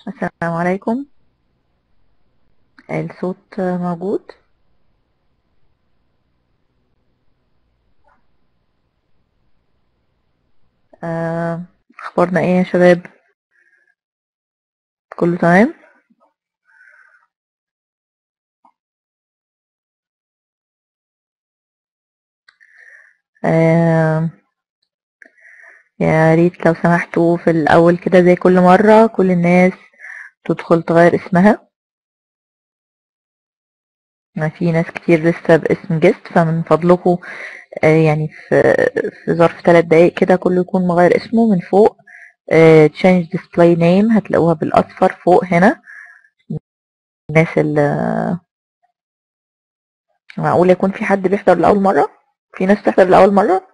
السلام عليكم الصوت موجود آه، اخبارنا ايه يا شباب كله تمام آه، يا ريت لو سمحتوا في الاول كده زي كل مرة كل الناس تدخل تغير اسمها ما في ناس كتير لسه باسم جست فمن فضلكم آه، يعني في في ظرف ثلاث دقايق كده كله يكون مغير اسمه من فوق آه، change display name هتلاقوها بالاصفر فوق هنا الناس اللي معقول يكون في حد بيحضر لأول مرة في ناس تحضر لأول مرة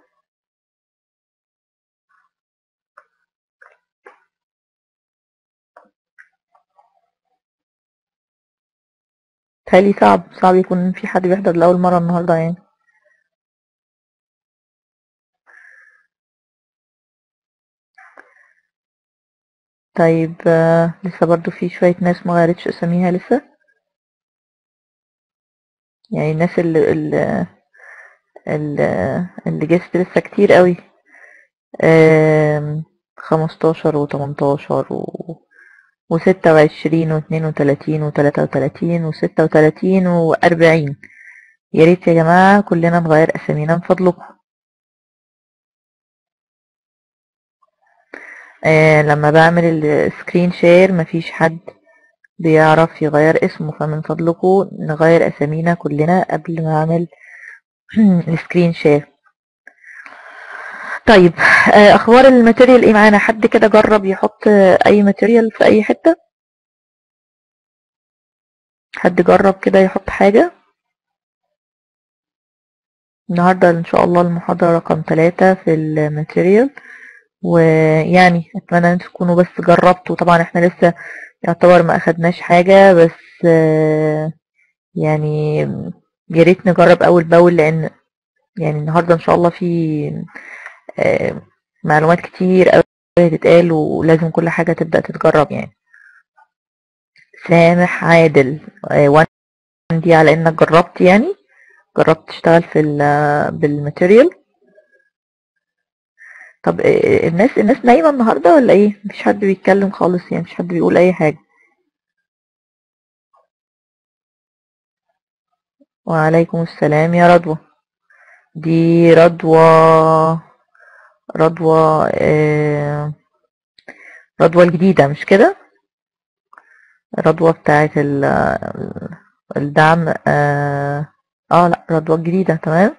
تهيألي صعب صعب يكون في حد بيحضر لأول مرة النهاردة يعني طيب آه، لسه برضو في شوية ناس مغيرتش أساميها لسه يعني الناس اللي اللي اللي, اللي جست لسه كتير قوي آم، خمستاشر وتمنتاشر و وستة وعشرين واتنين وتلاتين وتلاتة وتلاتين وستة وتلاتين وأربعين يا ريت يا جماعة كلنا نغير أسامينا من فضلكم آه لما بعمل السكرين شير مفيش حد بيعرف يغير اسمه فمن فضلكم نغير أسامينا كلنا قبل ما أعمل السكرين شير طيب آه، اخبار الماتيريال ايه معانا حد كده جرب يحط آه، اي ماتيريال في اي حتة حد جرب كده يحط حاجة النهاردة ان شاء الله المحاضرة رقم ثلاثة في الماتيريال ويعني اتمنى ان تكونوا بس جربتوا طبعا احنا لسه يعتبر ما اخدناش حاجة بس آه، يعني يا ريت نجرب اول باول لان يعني النهارده ان شاء الله في آه، معلومات كتير قوي هتتقال ولازم كل حاجة تبدأ تتجرب يعني سامح عادل آه، وان دي على انك جربت يعني جربت تشتغل في ال- بالماتيريال طب آه، الناس الناس نايمة النهاردة ولا ايه مفيش حد بيتكلم خالص يعني مفيش حد بيقول اي حاجة وعليكم السلام يا رضوى دي رضوى رضوى آه، رضوى الجديدة مش كده رضوى بتاعت ال- الدعم اه آه، لا رضوى الجديدة تمام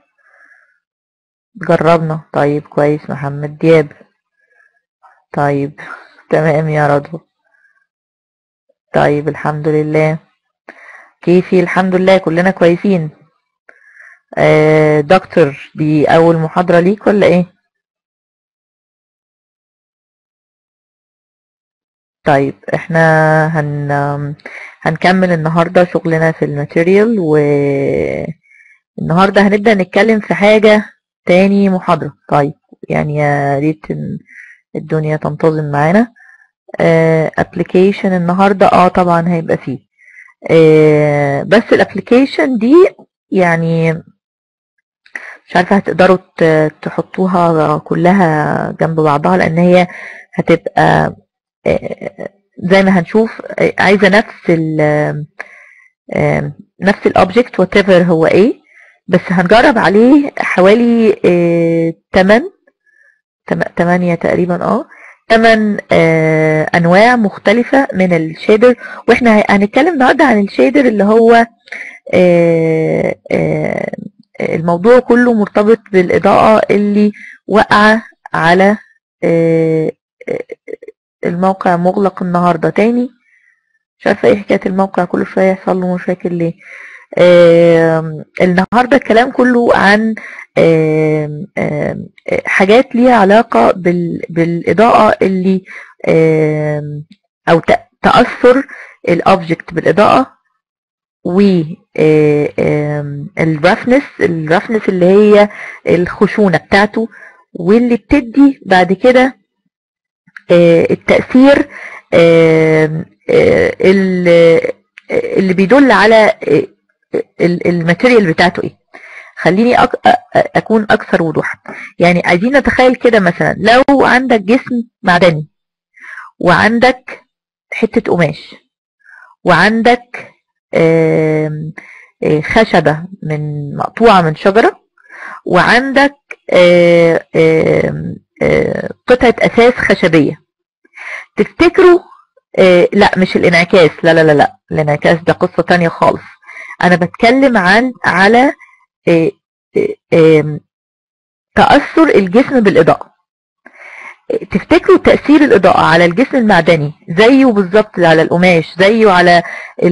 جربنا طيب كويس محمد دياب طيب تمام يا رضوى طيب الحمد لله كيفي الحمد لله كلنا كويسين آه دكتور دي أول محاضرة ليك ولا إيه؟ طيب احنا هن هنكمل النهاردة شغلنا في الماتيريال والنهاردة هنبدأ نتكلم في حاجة تاني محاضرة طيب يعني يا ريت إن الدنيا تنتظم معانا ابلكيشن النهاردة اه طبعا هيبقى فيه آه بس الابلكيشن دي يعني مش عارفة هتقدروا ت- تحطوها كلها جنب بعضها لان هي هتبقى آه، زي ما هنشوف آه، عايزة نفس ال آه، نفس الاوبجكت وات ايفر هو ايه بس هنجرب عليه حوالي 8 8 تقريبا اه 8 انواع مختلفة من الشيدر واحنا ه- هنتكلم النهارده عن الشيدر اللي هو آه، آه، الموضوع كله مرتبط بالإضاءة اللي واقعة على آه، آه، الموقع مغلق النهاردة تاني مش عارفة ايه حكاية الموقع كل شوية يحصل له مشاكل ليه آم، النهاردة الكلام كله عن آم، آم، آه، حاجات ليها علاقة بال- بالإضاءة اللي آم، أو ت- تأثر الأوبجكت بالإضاءة و الرفنس الرفنس اللي هي الخشونة بتاعته واللي بتدي بعد كده آه، التأثير آم، اللي بيدل على الماتيريال بتاعته ايه خليني اكون اكثر وضوحا يعني عايزين نتخيل كده مثلا لو عندك جسم معدني وعندك حتة قماش وعندك خشبة من مقطوعة من شجرة وعندك قطعة أساس خشبية تفتكروا لا مش الانعكاس لا لا لا لا الانعكاس ده قصة تانية خالص أنا بتكلم عن على تأثر الجسم بالإضاءة تفتكروا تأثير الإضاءة على الجسم المعدني زيه بالظبط على القماش زيه على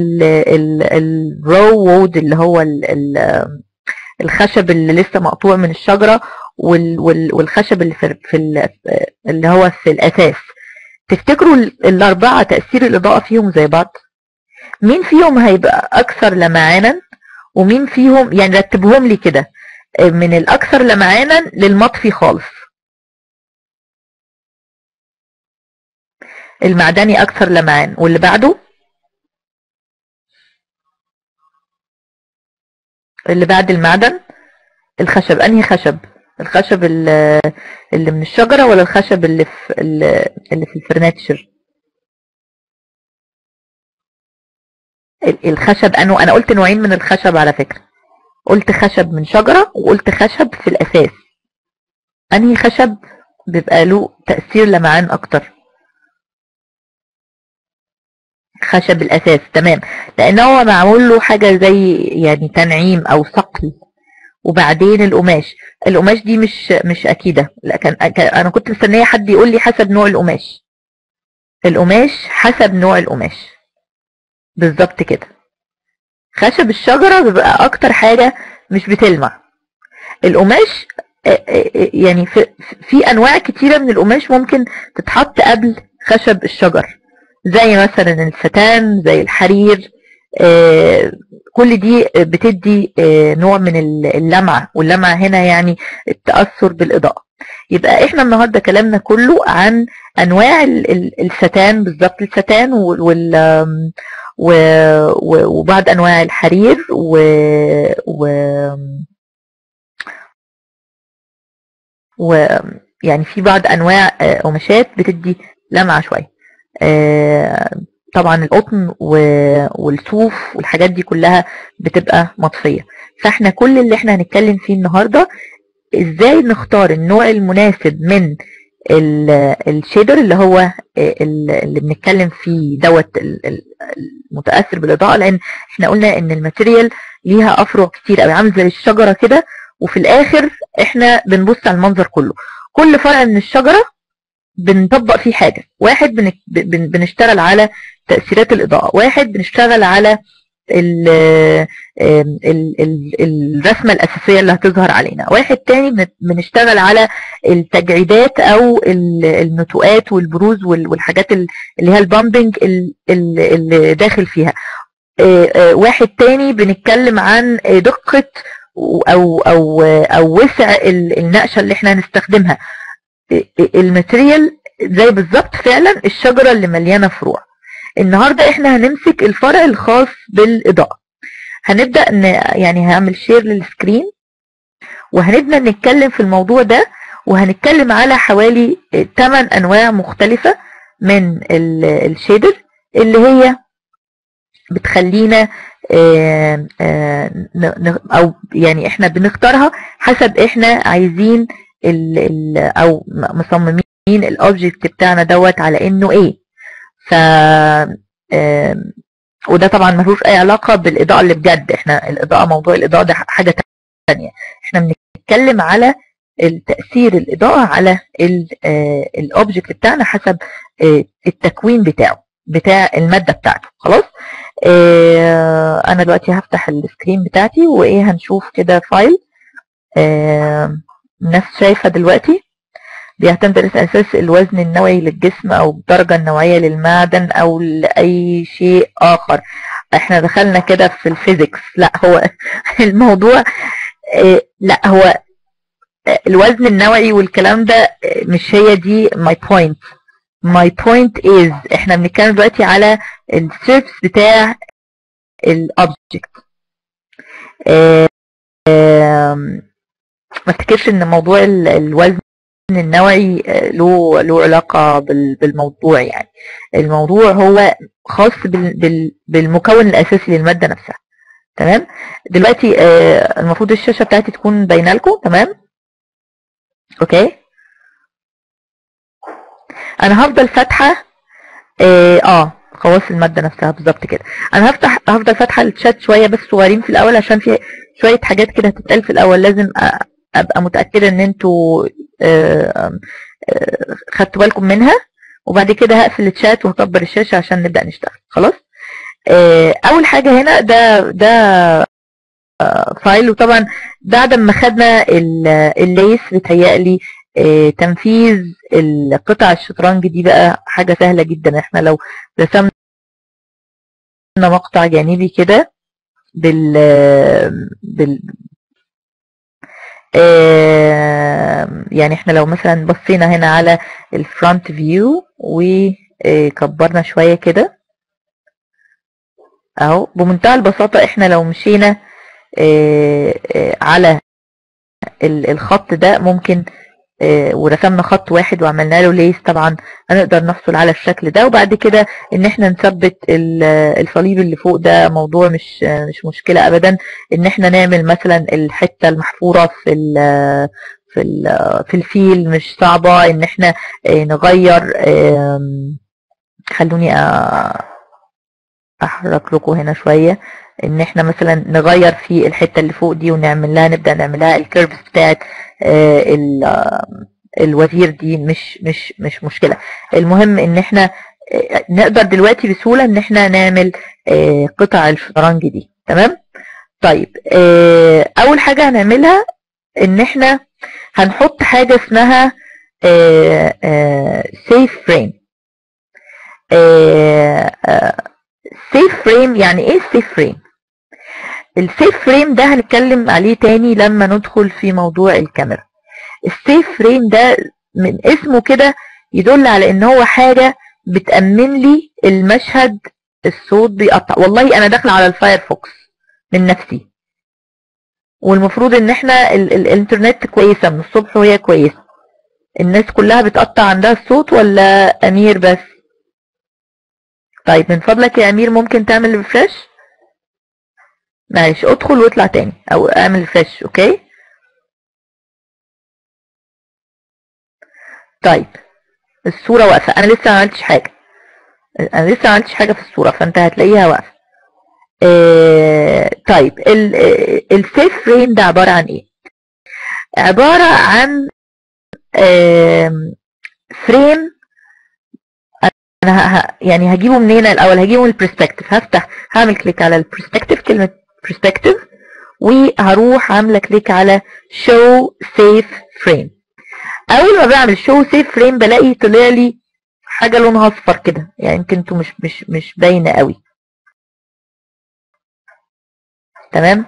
الرو وود اللي هو ال ال الخشب اللي لسه مقطوع من الشجرة والخشب اللي في اللي هو في الأساس تفتكروا الأربعة تأثير الإضاءة فيهم زي بعض مين فيهم هيبقى أكثر لمعانا ومين فيهم يعني رتبهم لي كده من الأكثر لمعانا للمطفي خالص المعدني أكثر لمعان واللي بعده اللي بعد المعدن الخشب أنهي خشب الخشب اللي من الشجرة ولا الخشب اللي في اللي في الفرناتشر الخشب أنه أنا قلت نوعين من الخشب على فكرة قلت خشب من شجرة وقلت خشب في الأساس أنهي خشب بيبقى له تأثير لمعان أكتر خشب الأساس تمام لأن هو معمول له حاجة زي يعني تنعيم أو صقل وبعدين القماش القماش دي مش مش أكيدة لا كان أنا كنت مستنية حد يقول لي حسب نوع القماش القماش حسب نوع القماش بالظبط كده خشب الشجرة بيبقى أكتر حاجة مش بتلمع القماش يعني في, في أنواع كتيرة من القماش ممكن تتحط قبل خشب الشجر زي مثلا الستان زي الحرير كل دي بتدي نوع من اللمعة واللمعة هنا يعني التأثر بالإضاءة يبقى احنا النهاردة كلامنا كله عن انواع الستان بالظبط الستان وال وبعض انواع الحرير و, و ويعني في بعض انواع قماشات بتدي لمعة شوية طبعا القطن والصوف والحاجات دي كلها بتبقى مطفية فاحنا كل اللي احنا هنتكلم فيه النهاردة ازاي نختار النوع المناسب من الشيدر اللي هو اللي بنتكلم فيه دوت المتأثر بالإضاءة لأن احنا قلنا ان الماتيريال ليها أفرع كتير قوي عامل زي الشجرة كده وفي الآخر احنا بنبص على المنظر كله كل فرع من الشجرة بنطبق فيه حاجة واحد بن... بن... بنشتغل على تأثيرات الإضاءة واحد بنشتغل على ال... ال... ال... الرسمة الأساسية اللي هتظهر علينا واحد تاني بنشتغل على التجعيدات أو النتوءات والبروز والحاجات اللي هي البامبنج اللي داخل فيها واحد تاني بنتكلم عن دقة أو أو أو وسع النقشة اللي احنا هنستخدمها الماتريال زي بالظبط فعلا الشجرة اللي مليانة فروع النهاردة احنا هنمسك الفرع الخاص بالإضاءة هنبدأ ن... يعني هعمل شير للسكرين وهنبدأ نتكلم في الموضوع ده وهنتكلم على حوالي 8 أنواع مختلفة من الشيدر اللي هي بتخلينا آآ آآ او يعني احنا بنختارها حسب احنا عايزين ال ال او مصممين الاوبجكت بتاعنا دوت على انه ايه ف وده طبعا ملوش اي علاقة بالاضاءة اللي بجد احنا الاضاءة موضوع الاضاءة ده حاجة تانية احنا بنتكلم على التأثير الاضاءة على الاوبجكت بتاعنا حسب التكوين بتاعه بتاع المادة بتاعته خلاص انا دلوقتي هفتح السكرين بتاعتي وايه هنشوف كده فايل الناس شايفة دلوقتي بيعتمد على أساس الوزن النوعي للجسم أو الدرجة النوعية للمعدن أو لأي شيء آخر احنا دخلنا كده في الفيزيكس لا هو الموضوع لا هو الوزن النوعي والكلام ده مش هي دي ماي بوينت my point is احنا بنتكلم دلوقتي على السيرفس بتاع الاوبجكت ما افتكرش ان موضوع ال- الوزن النوعي آه، له له علاقة بال- بالموضوع يعني الموضوع هو خاص بال- بال- بالمكون الاساسي للمادة نفسها تمام دلوقتي آه، المفروض الشاشة بتاعتي تكون باينة لكم تمام اوكي انا هفضل فاتحة اه آه، خواص المادة نفسها بالظبط كده انا هفتح هفضل فاتحة الشات شوية بس صغيرين في الاول عشان في شوية حاجات كده هتتقال في الاول لازم أ- ابقى متأكدة ان انتوا آه، آه، خدتوا بالكم منها وبعد كده هقفل الشات وهكبر الشاشة عشان نبدأ نشتغل خلاص آه، اول حاجة هنا ده ده فايل وطبعا بعد ما خدنا ال- الليس بتهيألي آه، تنفيذ القطع الشطرنج دي بقى حاجة سهلة جدا احنا لو رسمنا مقطع جانبي كده بال بال آه، يعني احنا لو مثلا بصينا هنا على الفرونت فيو وكبرنا شوية كده اهو بمنتهى البساطة احنا لو مشينا آه، آه، على ال- الخط ده ممكن آه، ورسمنا خط واحد وعملنا له ليس طبعا هنقدر نحصل على الشكل ده وبعد كده ان احنا نثبت ال- الصليب اللي فوق ده موضوع مش آه، مش مشكلة ابدا ان احنا نعمل مثلا الحتة المحفورة في ال في ال في الفيل مش صعبة ان احنا آه، نغير آم، خلوني أ- احرك لكم هنا شوية ان احنا مثلا نغير في الحتة اللي فوق دي ونعمل لها نبدأ نعملها الكيرفز بتاعت آه، ال- آه، الوزير دي مش مش مش مشكلة المهم ان احنا آه، نقدر دلوقتي بسهولة ان احنا نعمل آه، قطع الشطرنج دي تمام طيب آه، اول حاجة هنعملها ان احنا هنحط حاجة اسمها سيف فريم سيف فريم يعني ايه السيف فريم السيف فريم ده هنتكلم عليه تاني لما ندخل في موضوع الكاميرا السيف فريم ده من اسمه كده يدل على ان هو حاجة بتأمن لي المشهد الصوت بيقطع والله انا داخله على الفايرفوكس من نفسي والمفروض ان احنا ال ال الانترنت كويسة من الصبح وهي كويسة الناس كلها بتقطع عندها الصوت ولا امير بس طيب من فضلك يا امير ممكن تعمل ريفرش معلش ادخل واطلع تاني او اعمل ريفرش اوكي طيب الصورة واقفة انا لسه ما عملتش حاجة انا لسه ما عملتش حاجة في الصورة فانت هتلاقيها واقفة آه طيب السيف فريم ده عبارة عن ايه عبارة عن آم، فريم انا ه- ه- يعني هجيبه منين الاول هجيبه من البرسبكتيف هفتح هعمل كليك على البرسبكتيف كلمة برسبكتيف وهروح عاملة كليك على show save frame اول ما بعمل show save frame بلاقي طلع لي حاجة لونها اصفر كده يعني يمكن انتوا مش مش مش باينة قوي تمام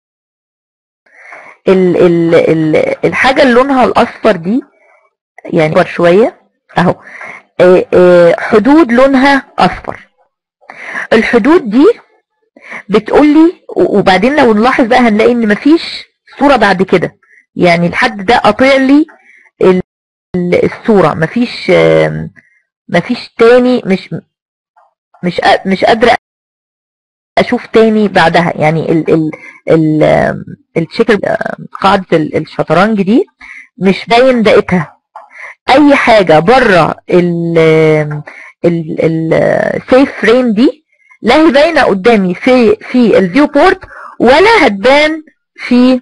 ال ال ال الحاجة اللي لونها الاصفر دي يعني اصفر شوية اهو آه، آه، حدود لونها اصفر الحدود دي بتقول لي وبعدين لو نلاحظ بقى هنلاقي ان مفيش صورة بعد كده يعني الحد ده قاطع لي ال- ال- الصورة مفيش آم، مفيش تاني مش مش قا- مش قادرة اشوف تاني بعدها يعني ال ال ال آم، الشكل آم، قاعدة ال- الشطرنج دي مش باين دقتها اي حاجة بره ال ال السيف فريم دي لا هي باينه قدامي في في الفيو بورت ولا هتبان في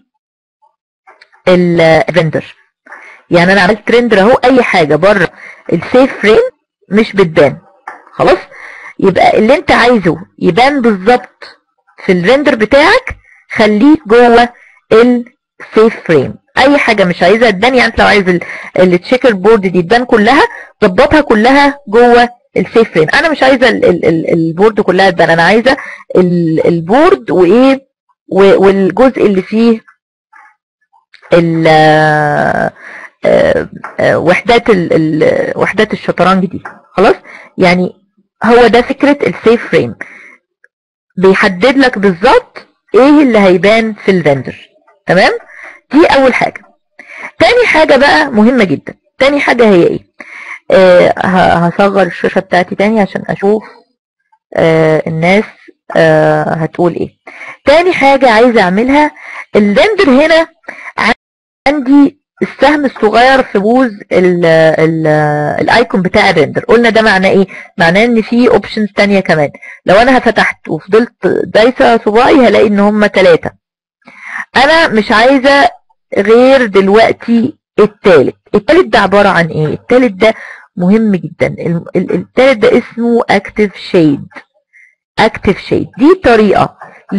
الريندر يعني انا عملت ريندر اهو اي حاجه بره السيف فريم مش بتبان خلاص يبقى اللي انت عايزه يبان بالظبط في الريندر بتاعك خليه جوه السيف فريم اي حاجه مش عايزها تبان يعني انت لو عايز التشيكر بورد دي تبان كلها ظبطها كلها جوه السيف فريم انا مش عايزه ال- ال- ال- البورد كلها تبان انا عايزه ال- البورد وايه و- والجزء اللي فيه ال آه، آه، وحدات ال- ال- وحدات الشطرنج دي خلاص يعني هو ده فكرة السيف فريم بيحدد لك بالظبط ايه اللي هيبان في الفندر تمام دي اول حاجة تاني حاجة بقى مهمة جدا تاني حاجة هي ايه آه هصغر الشاشة بتاعتي تاني عشان اشوف آه الناس آه هتقول ايه تاني حاجة عايزة اعملها الرندر هنا عندي السهم الصغير في بوز الايكون بتاع الرندر قلنا ده معناه ايه معناه ان في اوبشنز تانية كمان لو انا فتحت وفضلت دايسه صباعي هلاقي ان هم ثلاثة انا مش عايزه غير دلوقتي التالت التالت ده عبارة عن ايه التالت ده مهم جدا التالت ده اسمه اكتف شيد اكتف شيد دي طريقة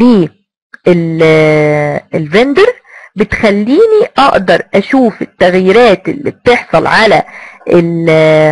للفندر بتخليني اقدر اشوف التغييرات اللي بتحصل على ال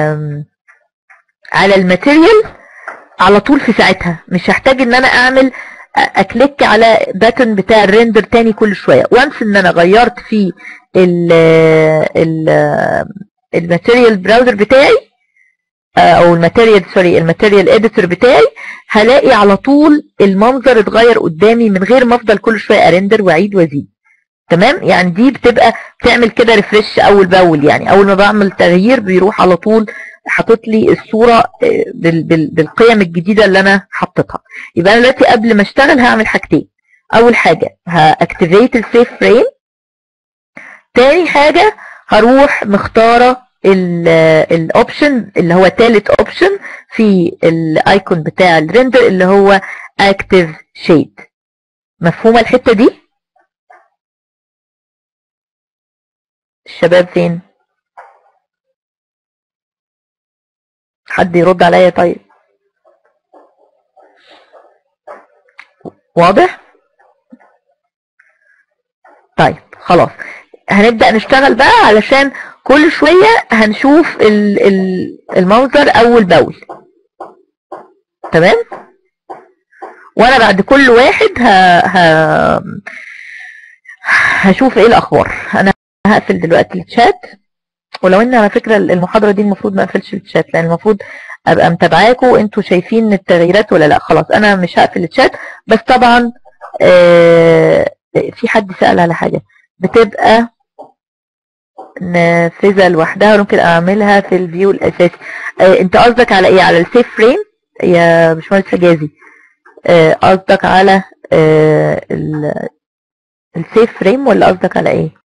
على الماتيريال على طول في ساعتها مش هحتاج ان انا اعمل اكليك على باتن بتاع الريندر تاني كل شويه وانس ان انا غيرت في ال ال الماتيريال براوزر بتاعي او الماتيريال سوري الماتيريال اديتور بتاعي هلاقي على طول المنظر اتغير قدامي من غير ما افضل كل شويه ارندر واعيد وازيد تمام يعني دي بتبقى بتعمل كده ريفرش اول باول يعني اول ما بعمل تغيير بيروح على طول حاطط لي الصوره بالقيم الجديده اللي انا حطيتها يبقى انا دلوقتي قبل ما اشتغل هعمل حاجتين اول حاجه هاكتيفيت السيف فريم تاني حاجه هروح مختاره الاوبشن اللي هو ثالث اوبشن في الايكون بتاع الريندر اللي هو اكتيف شيد مفهومه الحته دي الشباب فين حد يرد عليا طيب واضح طيب خلاص هنبدأ نشتغل بقى علشان كل شوية هنشوف المنظر اول باول تمام وانا بعد كل واحد ه... ه... هشوف ايه الاخبار انا هقفل دلوقتي الشات ولو ان على فكرة المحاضرة دي المفروض ما اقفلش الشات لان المفروض ابقى متابعاكم انتوا شايفين التغييرات ولا لا خلاص انا مش هقفل الشات بس طبعا آه في حد سأل على حاجة بتبقى نافذة لوحدها ممكن اعملها في الفيو الاساسي آه انت قصدك على ايه على السيف فريم يا باشمهندس حجازي آه قصدك على آه السيف فريم ولا قصدك على ايه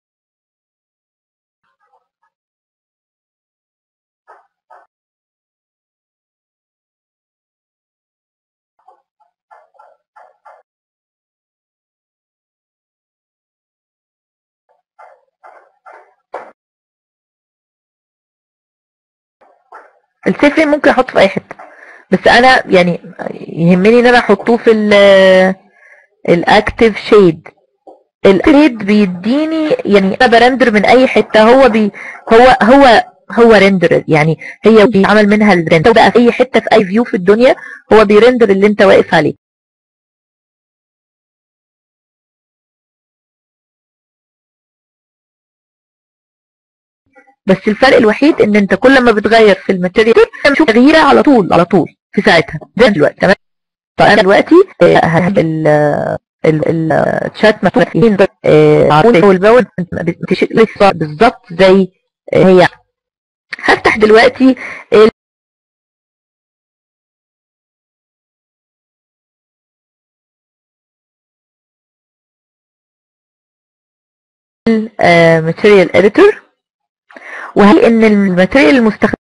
السيف ممكن احطه في اي حته بس انا يعني يهمني ان انا احطه في الاكتف شيد الاكتف بيديني يعني انا برندر من اي حته هو بي هو هو هو ريندر يعني هي بيعمل منها الريندر بقى في اي حته في اي فيو في الدنيا هو بيرندر اللي انت واقف عليه بس الفرق الوحيد ان انت كل ما بتغير في الماتيريال بتشوف تغييرها على طول على طول في ساعتها ده دلوقتي تمام فانا دلوقتي هجيب الشات مكتوب فيه اول باول بتشيل بالظبط زي هي هفتح دلوقتي الماتيريال اديتور وهي ان الماتيريال المستخدمه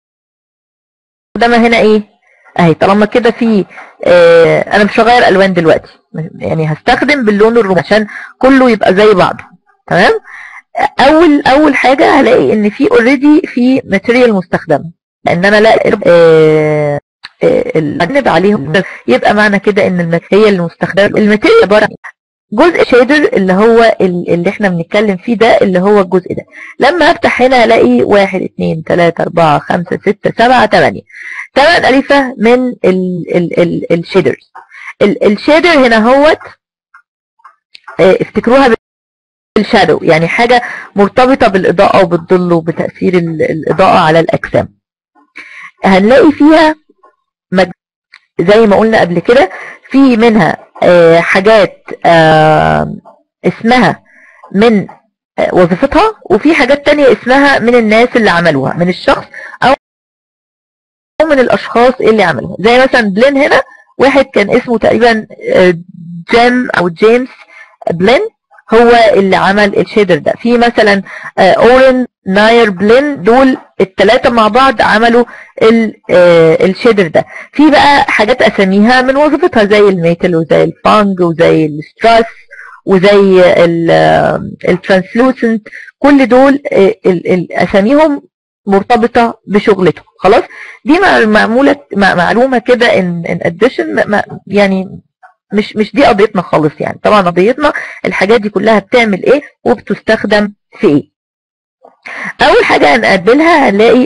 هنا ايه اهي طالما كده في آه انا مش هغير الوان دلوقتي يعني هستخدم باللون الرمادي عشان كله يبقى زي بعضه تمام اول اول حاجه هلاقي ان في اوريدي في ماتيريال مستخدمه لان انا لا آه الجانب عليهم يبقى معنى كده ان الماتيريال المستخدمه الماتيريال عباره جزء شيدر اللي هو اللي احنا بنتكلم فيه ده اللي هو الجزء ده لما افتح هنا الاقي واحد اتنين تلاتة اربعة خمسة ستة سبعة تمانية تمن الفة من الشيدرز الشيدر هنا هوت افتكروها بالشادو يعني حاجة مرتبطة بالإضاءة وبالظل وبتأثير الإضاءة على الأجسام هنلاقي فيها مج... زي ما قلنا قبل كده في منها آه حاجات آه اسمها من آه وظيفتها وفي حاجات تانية اسمها من الناس اللي عملوها من الشخص او من الاشخاص اللي عملوها زي مثلا بلين هنا واحد كان اسمه تقريبا جيم او جيمس بلين هو اللي عمل الشيدر ده في مثلا اورن ناير بلين دول الثلاثه مع بعض عملوا الشيدر ده في بقى حاجات اساميها من وظيفتها زي الميتل وزي الفانج وزي الستراس وزي الترانسلوسنت كل دول اساميهم مرتبطة بشغلته خلاص دي معمولة معلومة كده ان ان اديشن يعني مش مش دي قضيتنا خالص يعني طبعا قضيتنا الحاجات دي كلها بتعمل ايه وبتستخدم في ايه اول حاجة هنقابلها هنلاقي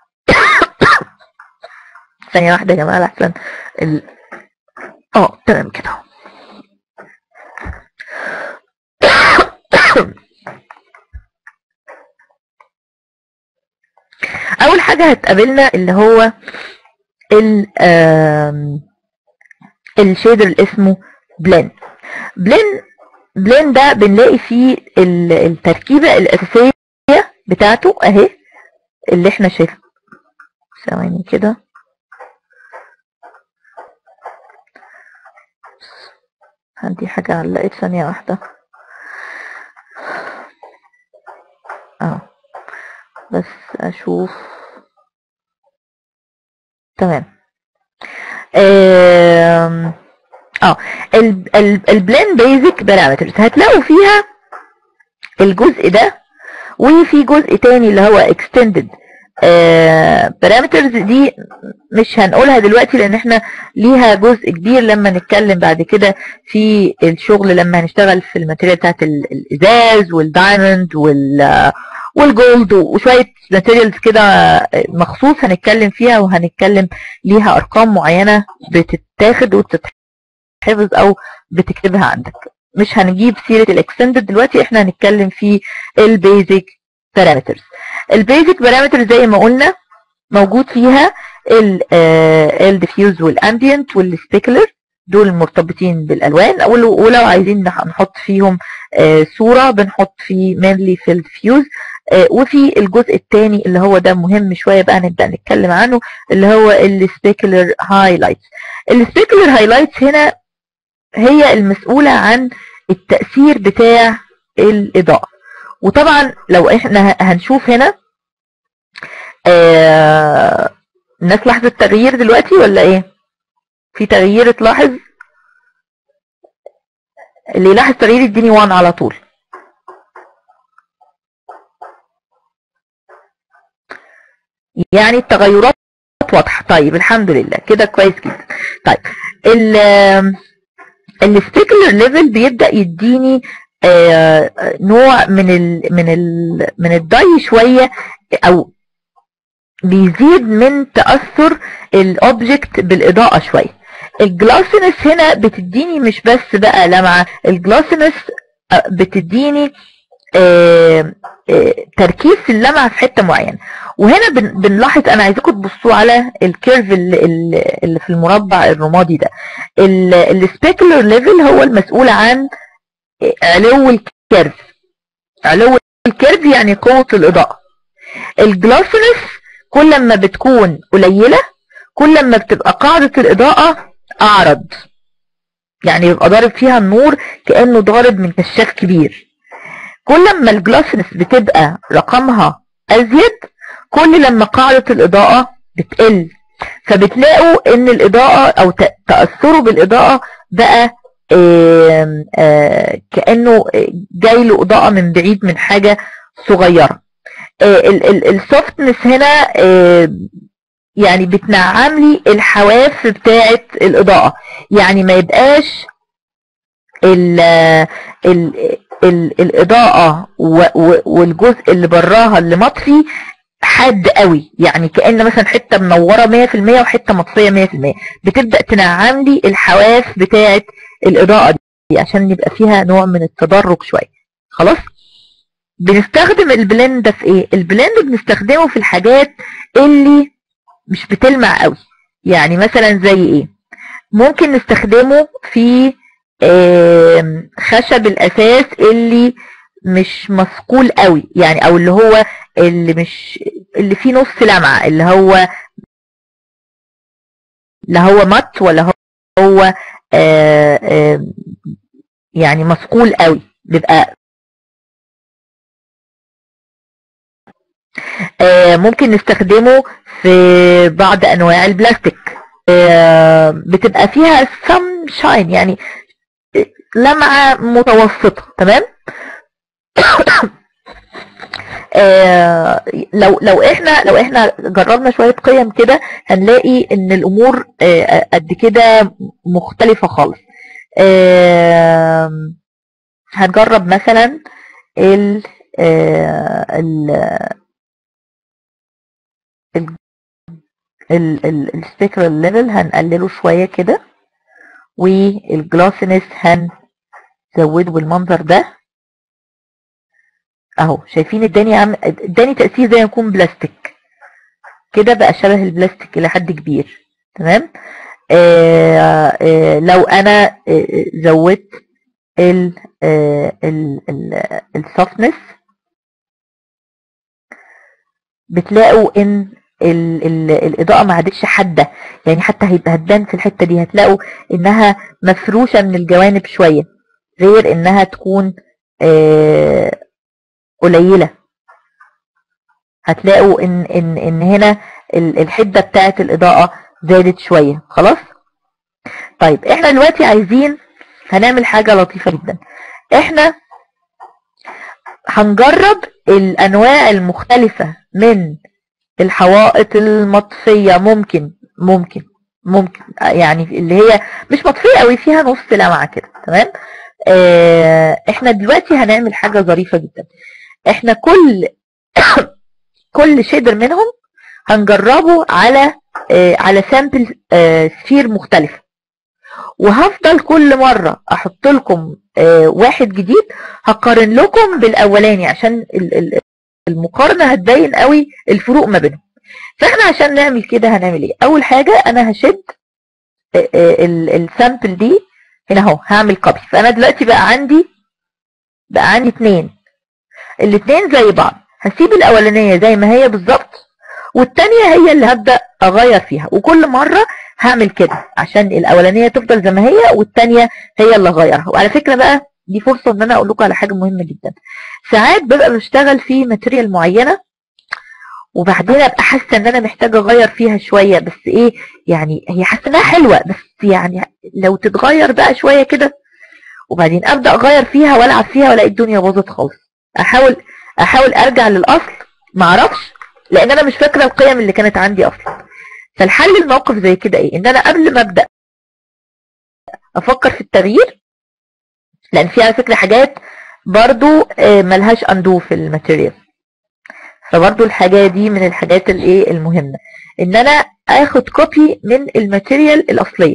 ثانية واحدة يا جماعة لحسن ال... اه تمام كده اول حاجة هتقابلنا اللي هو ال الشيدر اللي اسمه بلين بلين بلين ده بنلاقي فيه التركيبة الاساسية بتاعته اهي اللي احنا شايفه ثواني كده عندي حاجة علقت ثانية واحدة اه بس اشوف تمام اه البلان بيزك بارامترز هتلاقوا فيها الجزء ده وفي جزء تاني اللي هو extended بارامترز دي مش هنقولها دلوقتي لان احنا ليها جزء كبير لما نتكلم بعد كده في الشغل لما هنشتغل في الماتيريال بتاعت الازاز والدايموند وال والجولد وشوية ماتيريالز كده مخصوص هنتكلم فيها وهنتكلم ليها ارقام معينة بتتاخد وتتحفظ او بتكتبها عندك مش هنجيب سيرة الاكستندد دلوقتي احنا هنتكلم في البيزك بارامترز البيزك بارامترز زي ما قلنا موجود فيها الديفيوز والامبيانت والسبيكلر دول مرتبطين بالالوان ولو عايزين نحط فيهم صورة بنحط فيه مينلي في الديفيوز وفي الجزء الثاني اللي هو ده مهم شوية بقى نبدأ نتكلم عنه اللي هو السبيكلر هايلايتس السبيكلر هايلايتس هنا هي المسؤولة عن التأثير بتاع الإضاءة وطبعا لو احنا هنشوف هنا آه الناس لاحظت تغيير دلوقتي ولا ايه في تغيير اتلاحظ اللي يلاحظ تغيير يديني 1 على طول يعني التغيرات واضحه طيب الحمد لله كده كويس جدا طيب ال السبيكلر ليفل بيبدا يديني آه نوع من ال من ال من الضي شويه او بيزيد من تاثر الاوبجكت بالاضاءه شويه الجلاسنس هنا بتديني مش بس بقى لمعه الجلاسنس بتديني آه آه تركيز في اللمعه في حته معينه وهنا بنلاحظ انا عايزاكم تبصوا على الكيرف اللي, اللي في المربع الرمادي ده السبيكولر ليفل هو المسؤول عن علو الكيرف علو الكيرف يعني قوه الاضاءه الجلاسنس كل ما بتكون قليله كل ما بتبقى قاعده الاضاءه اعرض يعني يبقى ضارب فيها النور كانه ضارب من كشاف كبير كل ما الجلاسنس بتبقى رقمها ازيد كل لما قاعدة الإضاءة بتقل فبتلاقوا ان الإضاءة او تأثره بالإضاءة بقى آآ آآ كأنه جاي له إضاءة من بعيد من حاجة صغيرة السوفتنس هنا يعني بتنعم لي الحواف بتاعة الإضاءة يعني ما يبقاش ال ال ال الإضاءة والجزء اللي براها اللي مطفي حاد قوي يعني كأن مثلا حتة منورة 100% وحتة مطفية 100% بتبدأ تنعم لي الحواف بتاعة الإضاءة دي عشان يبقى فيها نوع من التدرج شوية خلاص بنستخدم البلند ده في ايه البلند بنستخدمه في الحاجات اللي مش بتلمع قوي يعني مثلا زي ايه ممكن نستخدمه في آم، خشب الاساس اللي مش مثقول قوي يعني او اللي هو اللي مش اللي فيه نص لمعة اللي هو لا هو مط ولا هو هو آه، آه، يعني مثقول قوي بيبقى آه، ممكن نستخدمه في بعض انواع البلاستيك آه، بتبقى فيها some shine يعني لمعة متوسطة تمام آه، لو لو احنا لو احنا جربنا شوية قيم كده هنلاقي ان الامور آه، قد كده مختلفة خالص آم، هنجرب مثلا ال ال السبيكرال ليفل هنقلله شوية كده والجلاسنس هنزوده بالمنظر ده اهو شايفين اداني عم اداني تأثير زي ما يكون بلاستيك كده بقى شبه البلاستيك الى حد كبير تمام آه آه لو انا آه زودت ال ال السوفتنس بتلاقوا ان ال ال الاضاءه ما عادتش حاده يعني حتى هيبقى هتبان في الحته دي هتلاقوا انها مفروشه من الجوانب شويه غير انها تكون آه قليله هتلاقوا ان ان ان هنا ال- الحده بتاعه الاضاءه زادت شويه خلاص طيب احنا دلوقتي عايزين هنعمل حاجه لطيفه جدا احنا هنجرب الانواع المختلفه من الحوائط المطفيه ممكن ممكن ممكن يعني اللي هي مش مطفيه قوي فيها نص لمعه كده تمام آه، احنا دلوقتي هنعمل حاجه ظريفه جدا احنا كل كل شيدر منهم هنجربه على آه، على سامبل سفير مختلفه وهفضل كل مرة احط لكم آه، واحد جديد هقارن لكم بالاولاني عشان ال- ال- المقارنة هتبين قوي الفروق ما بينهم فاحنا عشان نعمل كده هنعمل ايه اول حاجة انا هشد آه، آه، ال- السامبل دي هنا اهو هعمل كوبي فانا دلوقتي بقى عندي بقى عندي اتنين الاتنين زي بعض هسيب الاولانية زي ما هي بالظبط والتانية هي اللي هبدأ اغير فيها وكل مرة هعمل كده عشان الاولانية تفضل زي ما هي والتانية هي اللي اغيرها وعلى فكرة بقى دي فرصة ان انا اقول لكم على حاجة مهمة جدا ساعات ببقى بشتغل في ماتيريال معينة وبعدين ابقى حاسة ان انا محتاجة اغير فيها شوية بس ايه يعني هي حاسة انها حلوة بس يعني لو تتغير بقى شوية كده وبعدين ابدا اغير فيها والعب فيها والاقي الدنيا باظت خالص احاول احاول ارجع للاصل ما اعرفش لان انا مش فاكره القيم اللي كانت عندي اصلا فالحل الموقف زي كده ايه ان انا قبل ما ابدا افكر في التغيير لان في على فكره حاجات برضو آه، ملهاش اندو في الماتيريال فبرضو الحاجه دي من الحاجات الايه المهمه ان انا اخد كوبي من الماتيريال الاصليه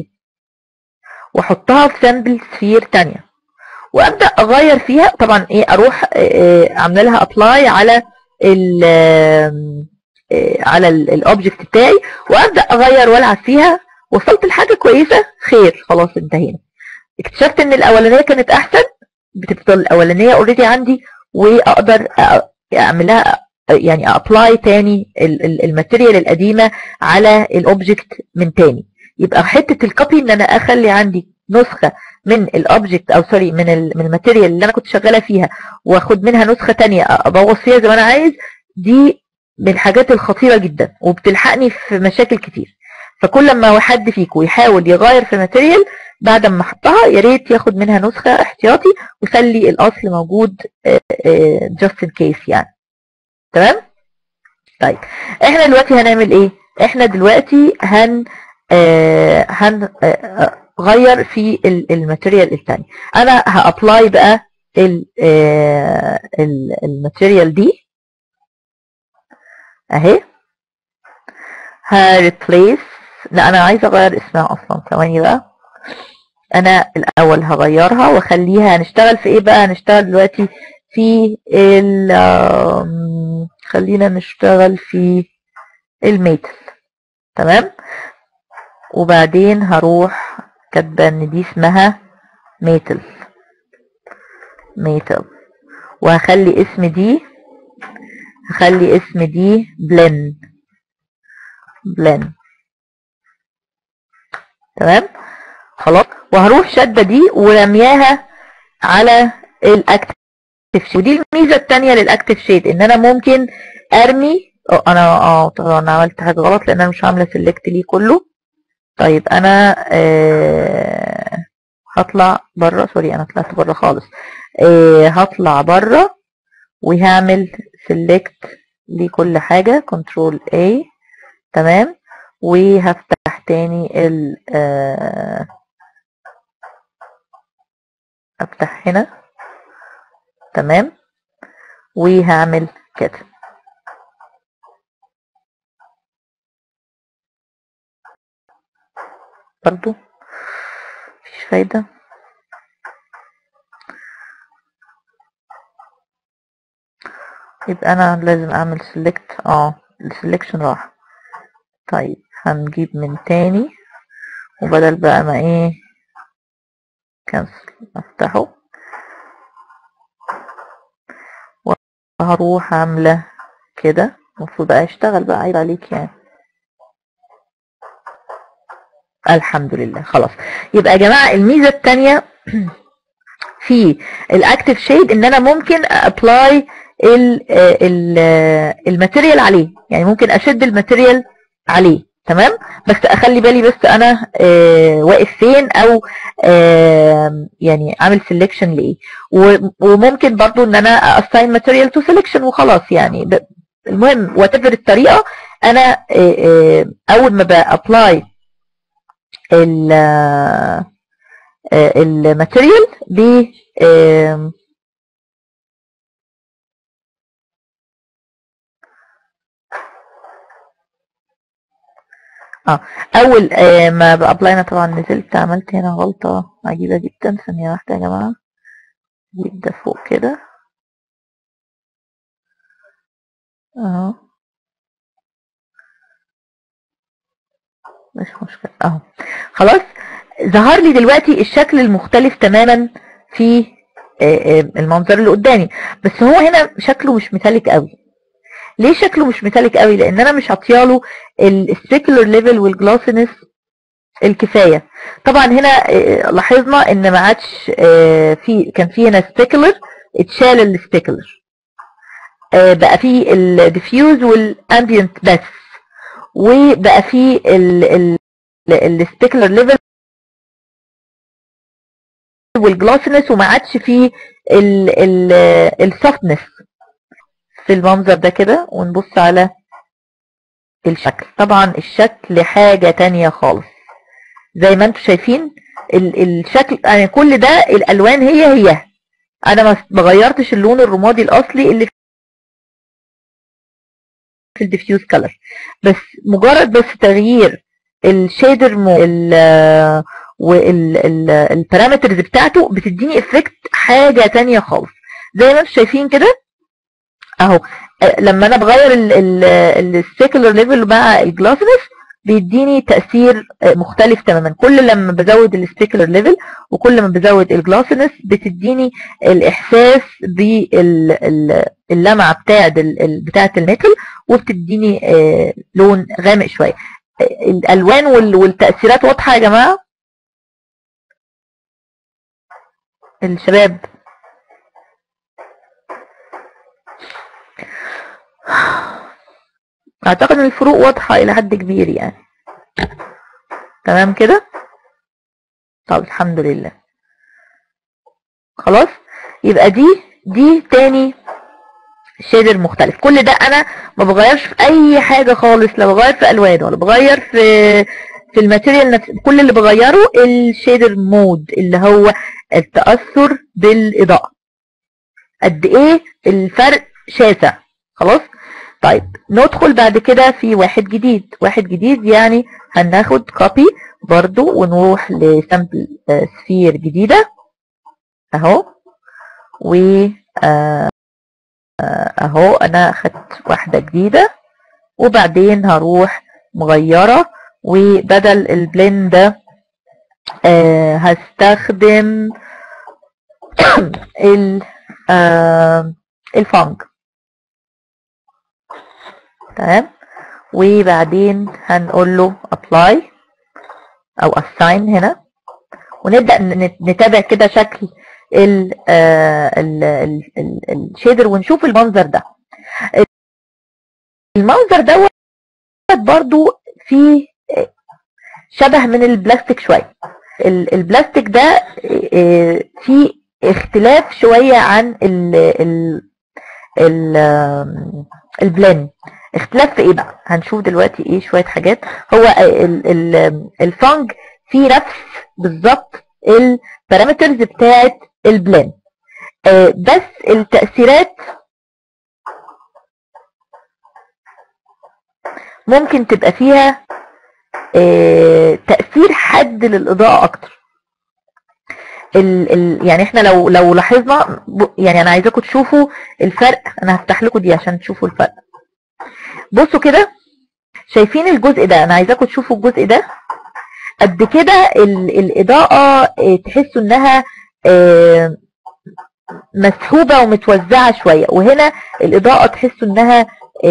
واحطها في سامبل سفير تانية وابدا اغير فيها طبعا ايه اروح آه، آه، اعمل لها ابلاي على ال آم، آه، على الاوبجكت بتاعي وابدا اغير والعب فيها وصلت لحاجه كويسه خير خلاص انتهينا اكتشفت ان الاولانيه كانت احسن بتفضل الاولانيه اوريدي عندي واقدر أ- اعملها يعني ابلاي تاني ال- ال- الماتيريال القديمه على الاوبجكت من تاني يبقى حته الكوبي ان انا اخلي عندي نسخه من الاوبجكت او سوري من ال من الماتيريال اللي انا كنت شغاله فيها واخد منها نسخه تانية ابوظ فيها زي ما انا عايز دي من الحاجات الخطيره جدا وبتلحقني في مشاكل كتير فكل ما حد فيكم يحاول يغير في ماتيريال بعد ما حطها يا ريت ياخد منها نسخه احتياطي ويخلي الاصل موجود جاست ان كيس يعني تمام طيب احنا دلوقتي هنعمل ايه احنا دلوقتي هن آه هن آه آه، غير في ال- الماتيريال التاني انا هابلاي بقى ال- آه، ال- الماتيريال دي اهي هريبليس لا انا عايزه اغير اسمها اصلا ثواني بقى انا الاول هغيرها واخليها هنشتغل في ايه بقى هنشتغل دلوقتي في ال آم، خلينا نشتغل في الميتل تمام وبعدين هروح كاتبه ان دي اسمها ميتل ميتل وهخلي اسم دي هخلي اسم دي بلن بلن تمام خلاص وهروح شادة دي ورمياها على الاكتف شيد ودي الميزة التانية للاكتف شيد ان انا ممكن ارمي اه انا اه طبعا انا عملت حاجة غلط لان انا مش عاملة سيلكت ليه كله طيب انا آه هطلع بره سوري انا طلعت بره خالص آه هطلع بره وهعمل سيلكت لكل حاجة كنترول A تمام وهفتح تاني ال آه افتح هنا تمام وهعمل كده برضو مفيش فايدة يبقى انا لازم اعمل سيلكت اه السلكشن راح طيب هنجيب من تاني وبدل بقى ما ايه كنسل افتحه وهروح عاملة كده المفروض بقى يشتغل بقى عيب عليك يعني الحمد لله خلاص يبقى يا جماعة الميزة التانية في الاكتف شيد ان انا ممكن ابلاي الماتيريال عليه يعني ممكن اشد الماتيريال عليه تمام بس اخلي بالي بس انا آه واقف فين او آه يعني اعمل سيلكشن لايه وممكن برضو ان انا اساين ماتيريال تو سيلكشن وخلاص يعني المهم وات الطريقه انا آه اول ما بابلاي الماتيريال ب اه اول آه ما بابلاينا طبعا نزلت عملت هنا غلطة عجيبة جدا ثانية واحدة يا جماعة جيب ده فوق كده اهو مش مشكلة اهو خلاص ظهر لي دلوقتي الشكل المختلف تماما في آه آه المنظر اللي قدامي بس هو هنا شكله مش ميتاليك قوي ليه شكله مش ميتاليك قوي لان انا مش عطياله السبيكولر ليفل والجلاسنس الكفايه طبعا هنا لاحظنا ان ما عادش في كان في هنا سبيكولر اتشال السبيكولر بقى في الديفيوز والامبيانت بس وبقى في السبيكولر ليفل والجلاسنس وما عادش في السوفتنس في المنظر ده كده ونبص على الشكل طبعا الشكل حاجة تانية خالص زي ما انتم شايفين الشكل يعني كل ده الالوان هي هي انا ما غيرتش اللون الرمادي الاصلي اللي في الديفيوز كلر بس مجرد بس تغيير الشيدر والبارامترز بتاعته بتديني افكت حاجة تانية خالص زي ما انتم شايفين كده اهو لما انا بغير السيكولر ليفل مع الجلاسنس بيديني تأثير مختلف تماما كل لما بزود السبيكولر ليفل وكل ما بزود الجلاسنس بتديني الاحساس باللمعه بتاعه بتاعه الميتال وبتديني لون غامق شويه الالوان والتاثيرات واضحه يا جماعه الشباب اعتقد ان الفروق واضحة الى حد كبير يعني تمام كده طب الحمد لله خلاص يبقى دي دي تاني شيدر مختلف كل ده انا ما بغيرش في اي حاجة خالص لا بغير في الوان ولا بغير في في الماتيريال نفس كل اللي بغيره الشيدر مود اللي هو التأثر بالاضاءة قد ايه الفرق شاسع خلاص طيب ندخل بعد كده في واحد جديد واحد جديد يعني هناخد كوبي برضو ونروح لسامبل سفير جديدة اهو و اهو انا اخدت واحدة جديدة وبعدين هروح مغيرة وبدل البلين ده آه هستخدم ال آه الفانج تمام وبعدين هنقول له apply او assign هنا ونبدأ نتابع كده شكل الشيدر ونشوف المنظر ده المنظر دوت برضو فيه شبه من البلاستيك شوية البلاستيك ده آه، فيه اختلاف شوية عن ال ال ال البلان اختلاف في ايه بقى هنشوف دلوقتي ايه شوية حاجات هو الفانج فيه نفس بالظبط البارامترز بتاعت البلان آه، بس التأثيرات ممكن تبقى فيها آه، تأثير حد للإضاءة أكتر ال ال يعني احنا لو لو لاحظنا يعني انا عايزاكم تشوفوا الفرق انا هفتح لكم دي عشان تشوفوا الفرق بصوا كده شايفين الجزء ده انا عايزاكم تشوفوا الجزء ده قد كده الاضاءه آه، تحسوا انها آه، مسحوبه ومتوزعه شويه وهنا الاضاءه تحسوا انها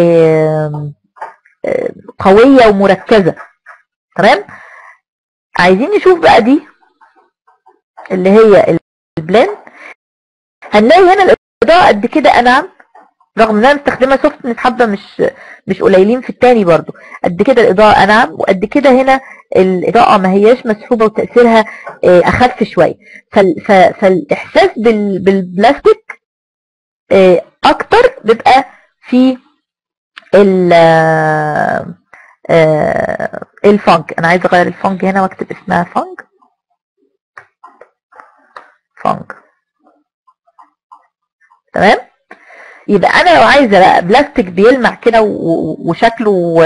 قويه ومركزه تمام عايزين نشوف بقى دي اللي هي البلان هنلاقي هنا الاضاءه قد كده انعم رغم ان انا مستخدمه سوفت حبه مش مش قليلين في التاني برضو قد كده الاضاءه انعم وقد كده هنا الاضاءه ما هياش مسحوبه وتاثيرها آه، اخف شويه فالاحساس بالبلاستيك آه، اكتر بيبقى في آه، الفانك انا عايزه اغير الفانك هنا واكتب اسمها فانك فانك تمام يبقى انا لو عايزه بقى بلاستيك بيلمع كده وشكله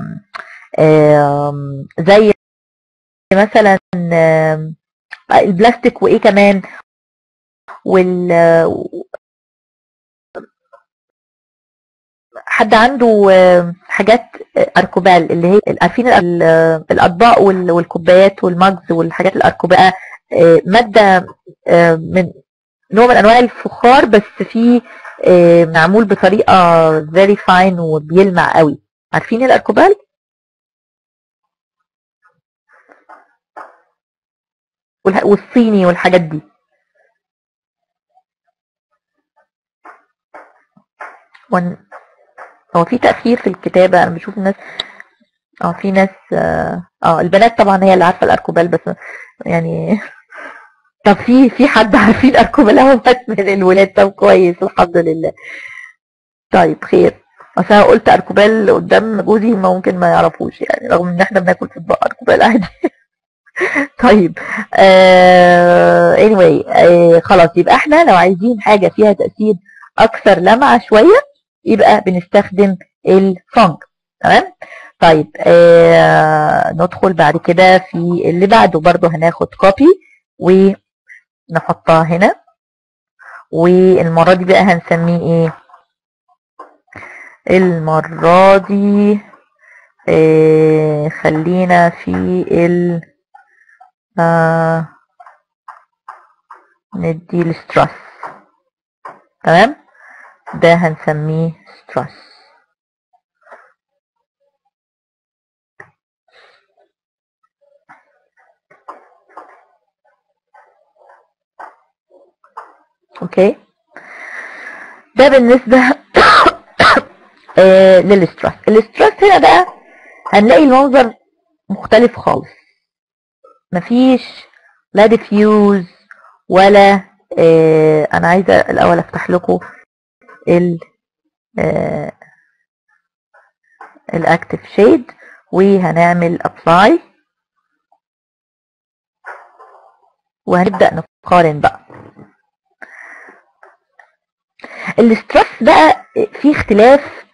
زي مثلا البلاستيك وايه كمان وال حد عنده حاجات اركوبال اللي هي عارفين الاطباق والكوبايات والمجز والحاجات الاركوبال ماده من نوع من انواع الفخار بس فيه معمول بطريقه very fine وبيلمع قوي عارفين الاركوبال والصيني والحاجات دي هو في تأخير في الكتابة أنا بشوف الناس اه في ناس اه, آه، البنات طبعا هي اللي عارفة الأركوبال بس يعني طب في في حد عارفين الأركوبال اهوت من الولاد طب كويس الحمد لله طيب خير اصل انا قلت اركوبال قدام جوزي ممكن ما يعرفوش يعني رغم ان احنا بناكل في اطباق اركوبال عادي طيب آه anyway آه خلاص يبقى احنا لو عايزين حاجة فيها تأثير اكثر لمعة شوية يبقى بنستخدم الفونج تمام طيب آه ندخل بعد كده في اللي بعده برضو هناخد كوبي ونحطها هنا والمرة دي بقى هنسميه ايه المرة دي آه خلينا في ال آه ندي السترس تمام ده هنسميه سترس اوكي ده بالنسبة آه للسترس السترس هنا بقى هنلاقي المنظر مختلف خالص مفيش لا ديفيوز ولا آه انا عايزة الاول افتح لكم ال الاكتف شيد وهنعمل ابلاي وهنبدأ نقارن بقى الاسترس بقى فيه اختلاف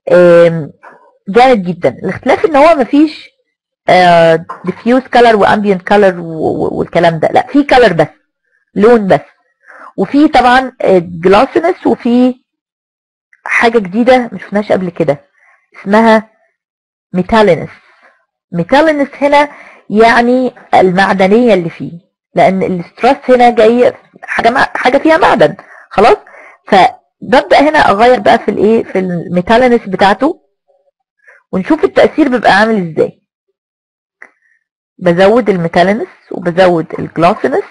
جامد جدا الاختلاف ان هو مفيش ديفيوز كلر وامبيانت كلر والكلام ده لا في كلر بس لون بس وفي طبعا جلاسنس وفي حاجة جديدة مش شفناش قبل كده اسمها ميتالينس ميتالينس هنا يعني المعدنية اللي فيه لان الاسترس هنا جاي حاجة حاجة فيها معدن خلاص فببدأ هنا اغير بقى في الايه في الميتالينس بتاعته ونشوف التأثير بيبقى عامل ازاي بزود الميتالينس وبزود الجلاسينس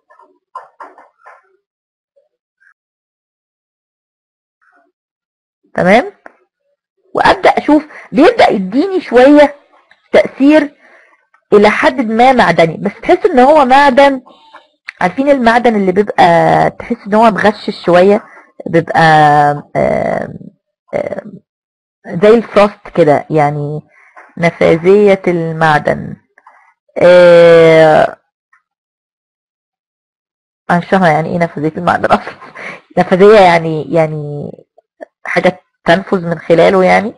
تمام وابدا اشوف بيبدا يديني شويه تاثير الى حد ما معدني بس تحس ان هو معدن عارفين المعدن اللي بيبقى تحس ان هو مغشش شويه بيبقى آم آم زي الفروست كده يعني نفاذية المعدن انا مش فاهمه يعني ايه نفاذية المعدن اصلا نفاذية يعني يعني حاجة تنفذ من خلاله يعني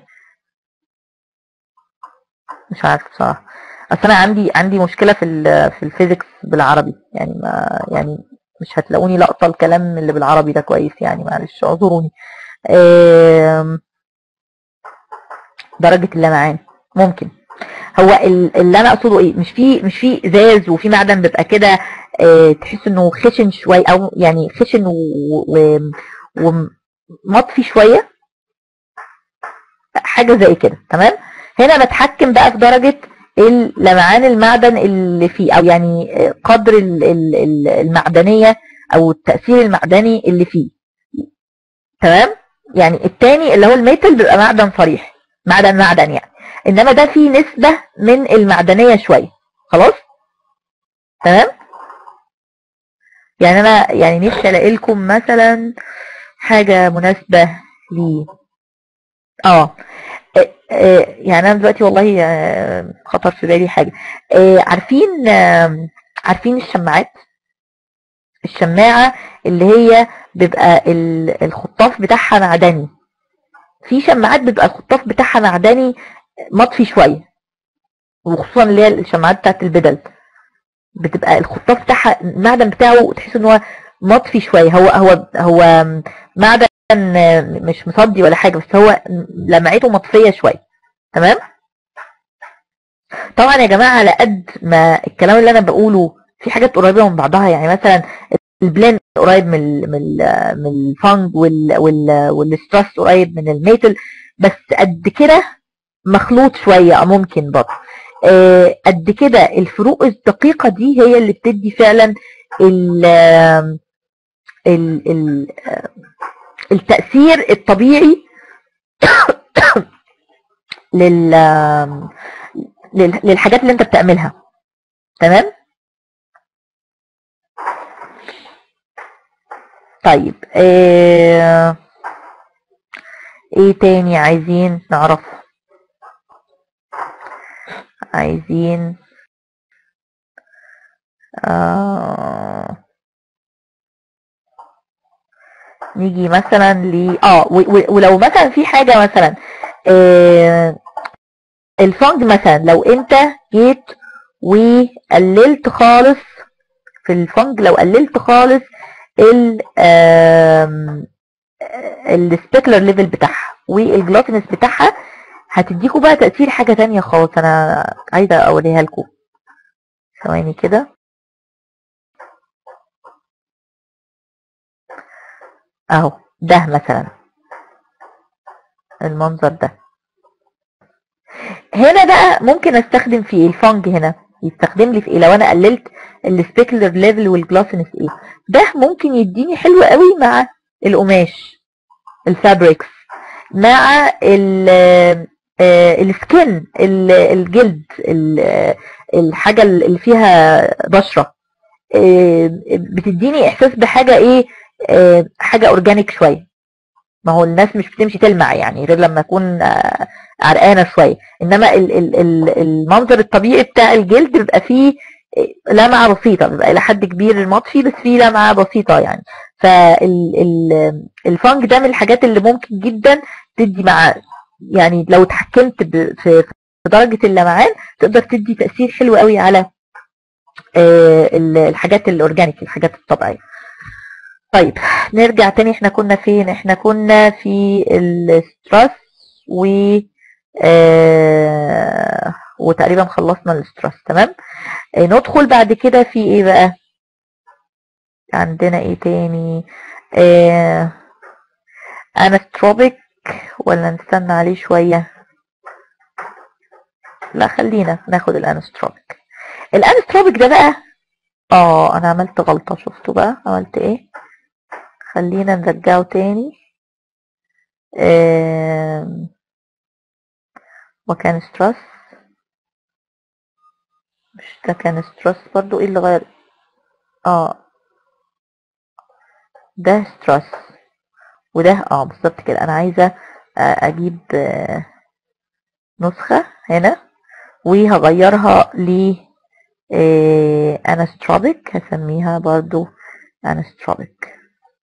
مش عارف بصراحة اصل انا عندي عندي مشكلة في ال في الفيزيكس بالعربي يعني ما يعني مش هتلاقوني لقطة الكلام اللي بالعربي ده كويس يعني معلش اعذروني درجة اللمعان ممكن هو اللي انا اقصده ايه مش في مش في ازاز وفي معدن بيبقى كده اه تحس انه خشن شويه او يعني خشن ومطفي شويه حاجه زي كده تمام هنا بتحكم بقى في درجه لمعان المعدن اللي فيه او يعني قدر المعدنيه او التاثير المعدني اللي فيه تمام يعني التاني اللي هو الميتال بيبقى معدن صريح معدن معدن يعني انما ده فيه نسبة من المعدنية شوية خلاص تمام يعني انا يعني نفسي الاقي لكم مثلا حاجة مناسبة لي اه يعني انا دلوقتي والله خطر في بالي حاجة عارفين عارفين الشماعات الشماعة اللي هي بيبقى الخطاف بتاعها معدني في شماعات بيبقى الخطاف بتاعها معدني مطفي شويه وخصوصا اللي هي الشماعات بتاعت البدل بتبقى الخطاف بتاعها المعدن بتاعه تحس ان هو مطفي شويه هو هو هو معدن مش مصدي ولا حاجه بس هو لمعته مطفيه شويه تمام طبعا يا جماعه على قد ما الكلام اللي انا بقوله في حاجات قريبه من بعضها يعني مثلا البلين قريب من ال من ال من الفانج وال وال والستريس قريب من الميتل بس قد كده مخلوط شويه ممكن برضه آه قد كده الفروق الدقيقه دي هي اللي بتدي فعلا ال ال ال التاثير الطبيعي لل للحاجات اللي انت بتعملها تمام طيب ايه, ايه تاني عايزين نعرف عايزين آه نيجي مثلا ل اه ولو مثلا في حاجة مثلا آه الفونج مثلا لو انت جيت وقللت خالص في الفونج لو قللت خالص ال السبيكلر ليفل بتاعها والجلوتينس بتاعها هتديكوا بقى تأثير حاجة تانية خالص انا عايزة اوريها لكم ثواني كده اهو ده مثلا المنظر ده هنا بقى ممكن استخدم فيه الفانج هنا يستخدم لي في ايه لو انا قللت السبيكلر ليفل والجلاسنس ايه ده ممكن يديني حلو قوي مع القماش الفابريكس مع السكن الجلد الحاجة اللي فيها بشرة بتديني احساس بحاجة ايه حاجة اورجانيك شوية ما هو الناس مش بتمشي تلمع يعني غير لما اكون عرقانة شوية انما المنظر الطبيعي بتاع الجلد بيبقى فيه لمعة بسيطة بيبقى الى حد كبير المطفي بس فيه لمعة بسيطة يعني فالفانج ده من الحاجات اللي ممكن جدا تدي مع يعني لو اتحكمت في درجة اللمعان تقدر تدي تأثير حلو قوي على الحاجات الاورجانيك الحاجات الطبيعية طيب نرجع تاني احنا كنا فين احنا كنا في السترس و وتقريبا خلصنا الاسترس تمام آه، ندخل بعد كده في ايه بقى عندنا ايه تاني آه انستروبيك ولا نستنى عليه شوية لا خلينا ناخد الانستروبيك الانستروبيك ده بقى اه انا عملت غلطة شفتوا بقى عملت ايه خلينا نرجعه تاني آه وكان سترس مش ده كان سترس برضو ايه اللي غير اه ده سترس وده اه بالظبط كده انا عايزه آه، اجيب آه، نسخه هنا وهغيرها ل انستروبيك هسميها برضو انستروبيك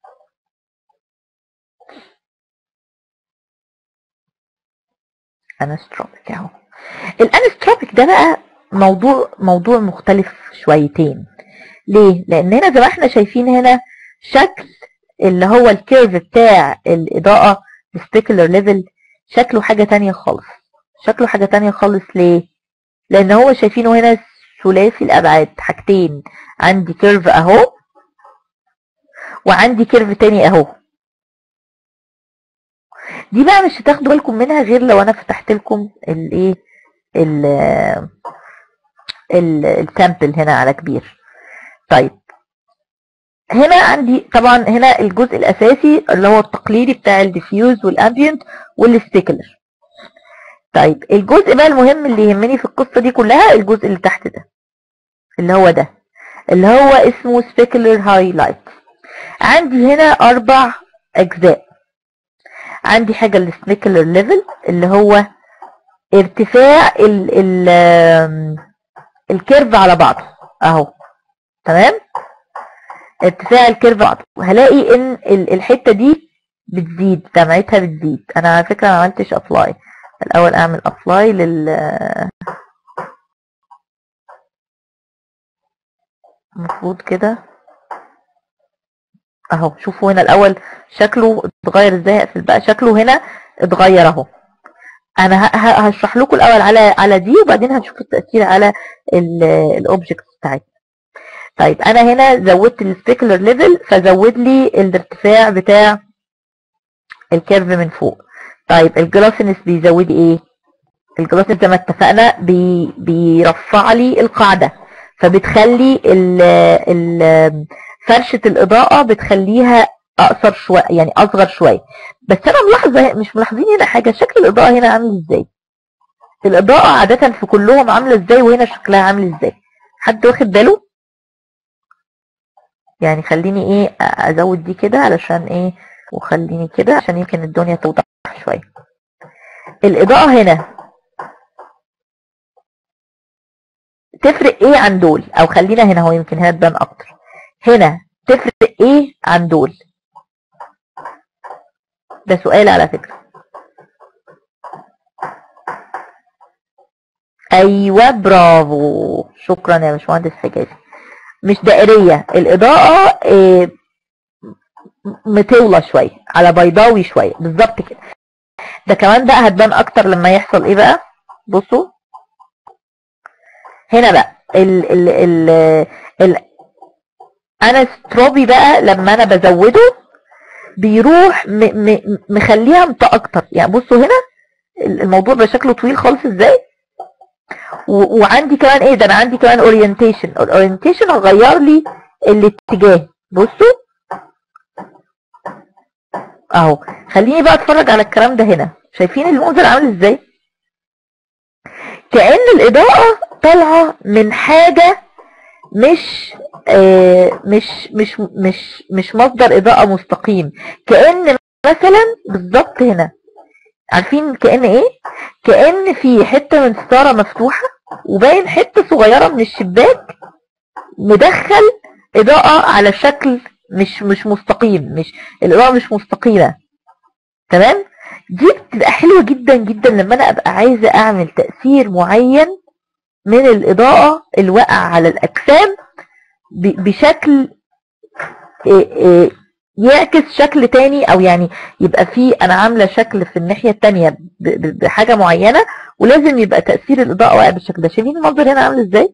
انستروبيك اهو الانستروبيك ده بقى موضوع موضوع مختلف شويتين ليه لان هنا زي ما احنا شايفين هنا شكل اللي هو الكيرف بتاع الاضاءه السبيكولر ليفل شكله حاجه تانية خالص شكله حاجه تانية خالص ليه لان هو شايفينه هنا ثلاثي الابعاد حاجتين عندي كيرف اهو وعندي كيرف تاني اهو دي بقى مش هتاخدوا بالكم منها غير لو انا فتحت لكم الايه السامبل هنا على كبير طيب هنا عندي طبعا هنا الجزء الاساسي اللي هو التقليدي بتاع الديفيوز والامبيانت والسبيكلر طيب الجزء بقى المهم اللي يهمني في القصه دي كلها الجزء اللي تحت ده اللي هو ده اللي هو اسمه سبيكلر هايلايت عندي هنا اربع اجزاء عندي حاجه السبيكلر ليفل اللي هو ارتفاع ال ال الكيرف على بعضه اهو تمام ارتفاع الكيرف بعضه وهلاقي ان ال- الحته دي بتزيد دمعتها بتزيد انا على فكره ما عملتش ابلاي الاول اعمل ابلاي لل المفروض كده اهو شوفوا هنا الاول شكله اتغير ازاي اقفل بقى شكله هنا اتغير اهو انا ه- ه- هشرح لكم الاول على على دي وبعدين هنشوف التاثير على الاوبجكت بتاعتنا طيب انا هنا زودت السبيكولر ليفل فزود لي الارتفاع بتاع الكيرف من فوق طيب الجلاسنس بيزود ايه الجلاسنس زي ما اتفقنا بي بيرفع لي القاعده فبتخلي ال ال فرشه الاضاءه بتخليها اقصر شويه يعني اصغر شويه بس انا ملاحظه مش ملاحظين هنا حاجه شكل الاضاءه هنا عامل ازاي الاضاءه عاده في كلهم عامله ازاي وهنا شكلها عامل ازاي حد واخد باله يعني خليني ايه ازود دي كده علشان ايه وخليني كده عشان يمكن الدنيا توضح شويه الاضاءه هنا تفرق ايه عن دول او خلينا هنا هو يمكن هنا تبان اكتر هنا تفرق ايه عن دول ده سؤال على فكرة ايوه برافو شكرا يا باشمهندس حجازي مش دائرية الاضاءة إيه مطولة شوية على بيضاوي شوية بالظبط كده ده كمان بقى هتبان اكتر لما يحصل ايه بقى بصوا هنا بقى ال ال ال ال انا ستروبي بقى لما انا بزوده بيروح م م مخليها مت اكتر يعني بصوا هنا الموضوع بقى شكله طويل خالص ازاي و- وعندي كمان ايه ده انا عندي كمان اورينتيشن الاورينتيشن هغير لي الاتجاه بصوا اهو خليني بقى اتفرج على الكلام ده هنا شايفين المنظر عامل ازاي كأن الإضاءة طالعة من حاجة مش آه مش مش مش مش مصدر إضاءة مستقيم كأن مثلا بالظبط هنا عارفين كأن ايه كأن في حتة من ستارة مفتوحة وباين حتة صغيرة من الشباك مدخل إضاءة على شكل مش مش مستقيم مش الإضاءة مش مستقيمة تمام دي بتبقى حلوة جدا جدا لما انا ابقى عايزة اعمل تأثير معين من الاضاءة الواقعة على الاجسام ب- بشكل إيه إيه يعكس شكل تاني او يعني يبقى في انا عاملة شكل في الناحية التانية ب- ب- بحاجة معينة ولازم يبقى تأثير الإضاءة واقع بالشكل ده شايفين المنظر هنا عامل ازاي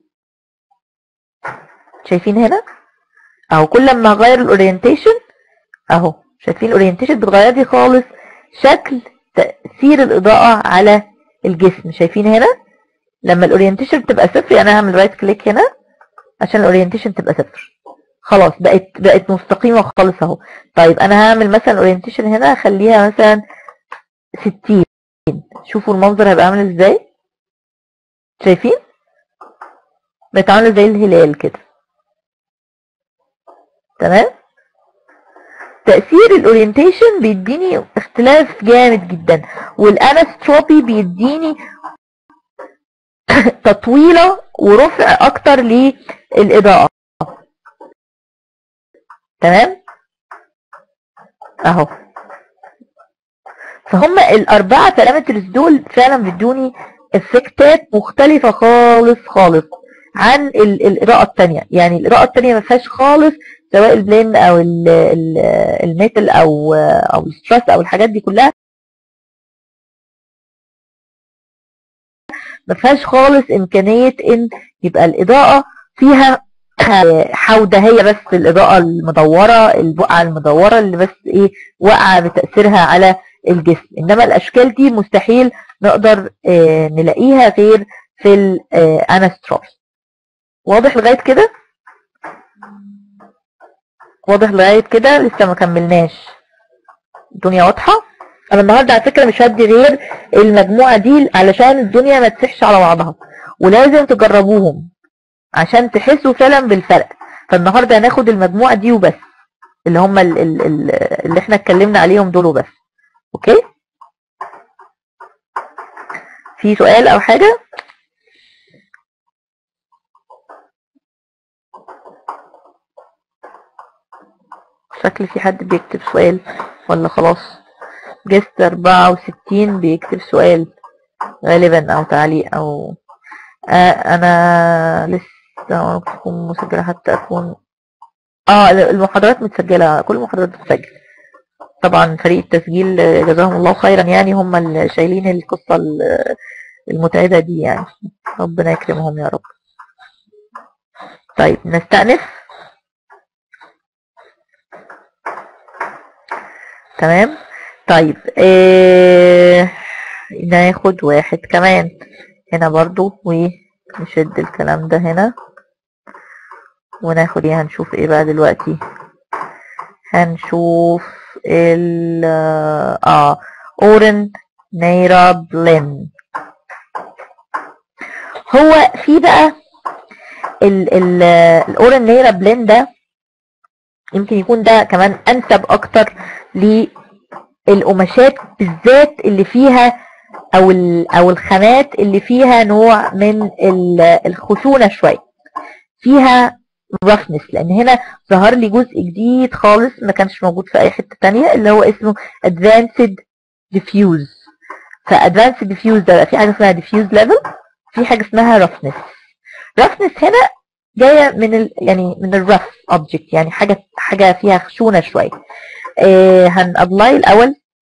شايفين هنا اهو كل ما اغير الاورينتيشن اهو شايفين الاورينتيشن بتغير لي خالص شكل تأثير الإضاءة على الجسم شايفين هنا لما الاورينتيشن بتبقى صفر يعني انا هعمل رايت كليك هنا عشان الاورينتيشن تبقى صفر خلاص بقت بقت مستقيمه خالص اهو طيب انا هعمل مثلا اورينتيشن هنا اخليها مثلا 60 شوفوا المنظر هيبقى عامل ازاي شايفين بقت عامله زي الهلال كده تمام تأثير الاورينتيشن بيديني اختلاف جامد جدا والانستروبي بيديني تطويلة ورفع اكتر للإضاءة تمام اهو فهم الاربعة بارامترز دول فعلا بيدوني افكتات مختلفة خالص خالص عن الإضاءة التانية يعني الإضاءة التانية ما فيهاش خالص سواء البلين او الميتال او او الستريس او الحاجات دي كلها ما فيهاش خالص امكانيه ان يبقى الاضاءه فيها حوده هي بس الاضاءه المدوره البقعه المدوره اللي بس ايه واقعه بتاثيرها على الجسم انما الاشكال دي مستحيل نقدر اه نلاقيها غير في الانستروس واضح لغايه كده واضح لغايه كده لسه ما كملناش الدنيا واضحه انا النهارده على فكره مش هدي غير المجموعه دي علشان الدنيا ما تسحش على بعضها ولازم تجربوهم عشان تحسوا فعلا بالفرق فالنهارده هناخد المجموعه دي وبس اللي هم اللي احنا اتكلمنا عليهم دول وبس اوكي في سؤال او حاجه شكل في حد بيكتب سؤال ولا خلاص جست 64 بيكتب سؤال غالبا او تعليق او آه انا لسه تكون مسجلة حتى اكون اه المحاضرات متسجلة كل المحاضرات بتسجل طبعا فريق التسجيل جزاهم الله خيرا يعني هم اللي شايلين القصة المتعبة دي يعني ربنا يكرمهم يا رب طيب نستأنف تمام طيب إيه ناخد واحد كمان هنا برضو ونشد الكلام ده هنا وناخد ايه هنشوف ايه بقى دلوقتي هنشوف ال اه اورن نيرا بلين هو في بقى ال ال الاورن نيرا بلين ده يمكن يكون ده كمان انسب اكتر للقماشات بالذات اللي فيها او او الخامات اللي فيها نوع من الخشونه شويه فيها رفنس لان هنا ظهر لي جزء جديد خالص ما كانش موجود في اي حته تانية اللي هو اسمه advanced diffuse فادفانسد ديفيوز ده في حاجه اسمها ديفيوز ليفل في حاجه اسمها رفنس رفنس هنا جايه من ال يعني من الرف اوبجكت يعني حاجه حاجه فيها خشونه شويه آه هنابلاي الاول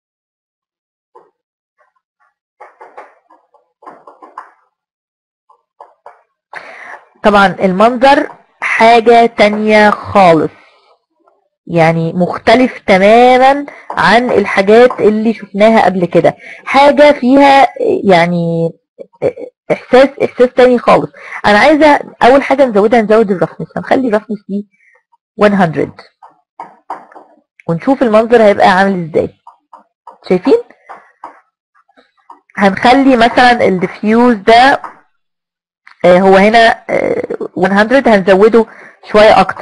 طبعا المنظر حاجة تانية خالص يعني مختلف تماما عن الحاجات اللي شفناها قبل كده حاجة فيها يعني احساس احساس تاني خالص انا عايزة اول حاجة نزودها نزود الرفنس هنخلي الرفنس دي 100 ونشوف المنظر هيبقى عامل ازاي شايفين هنخلي مثلا الديفيوز ده آه هو هنا آه 100 هنزوده شوية اكتر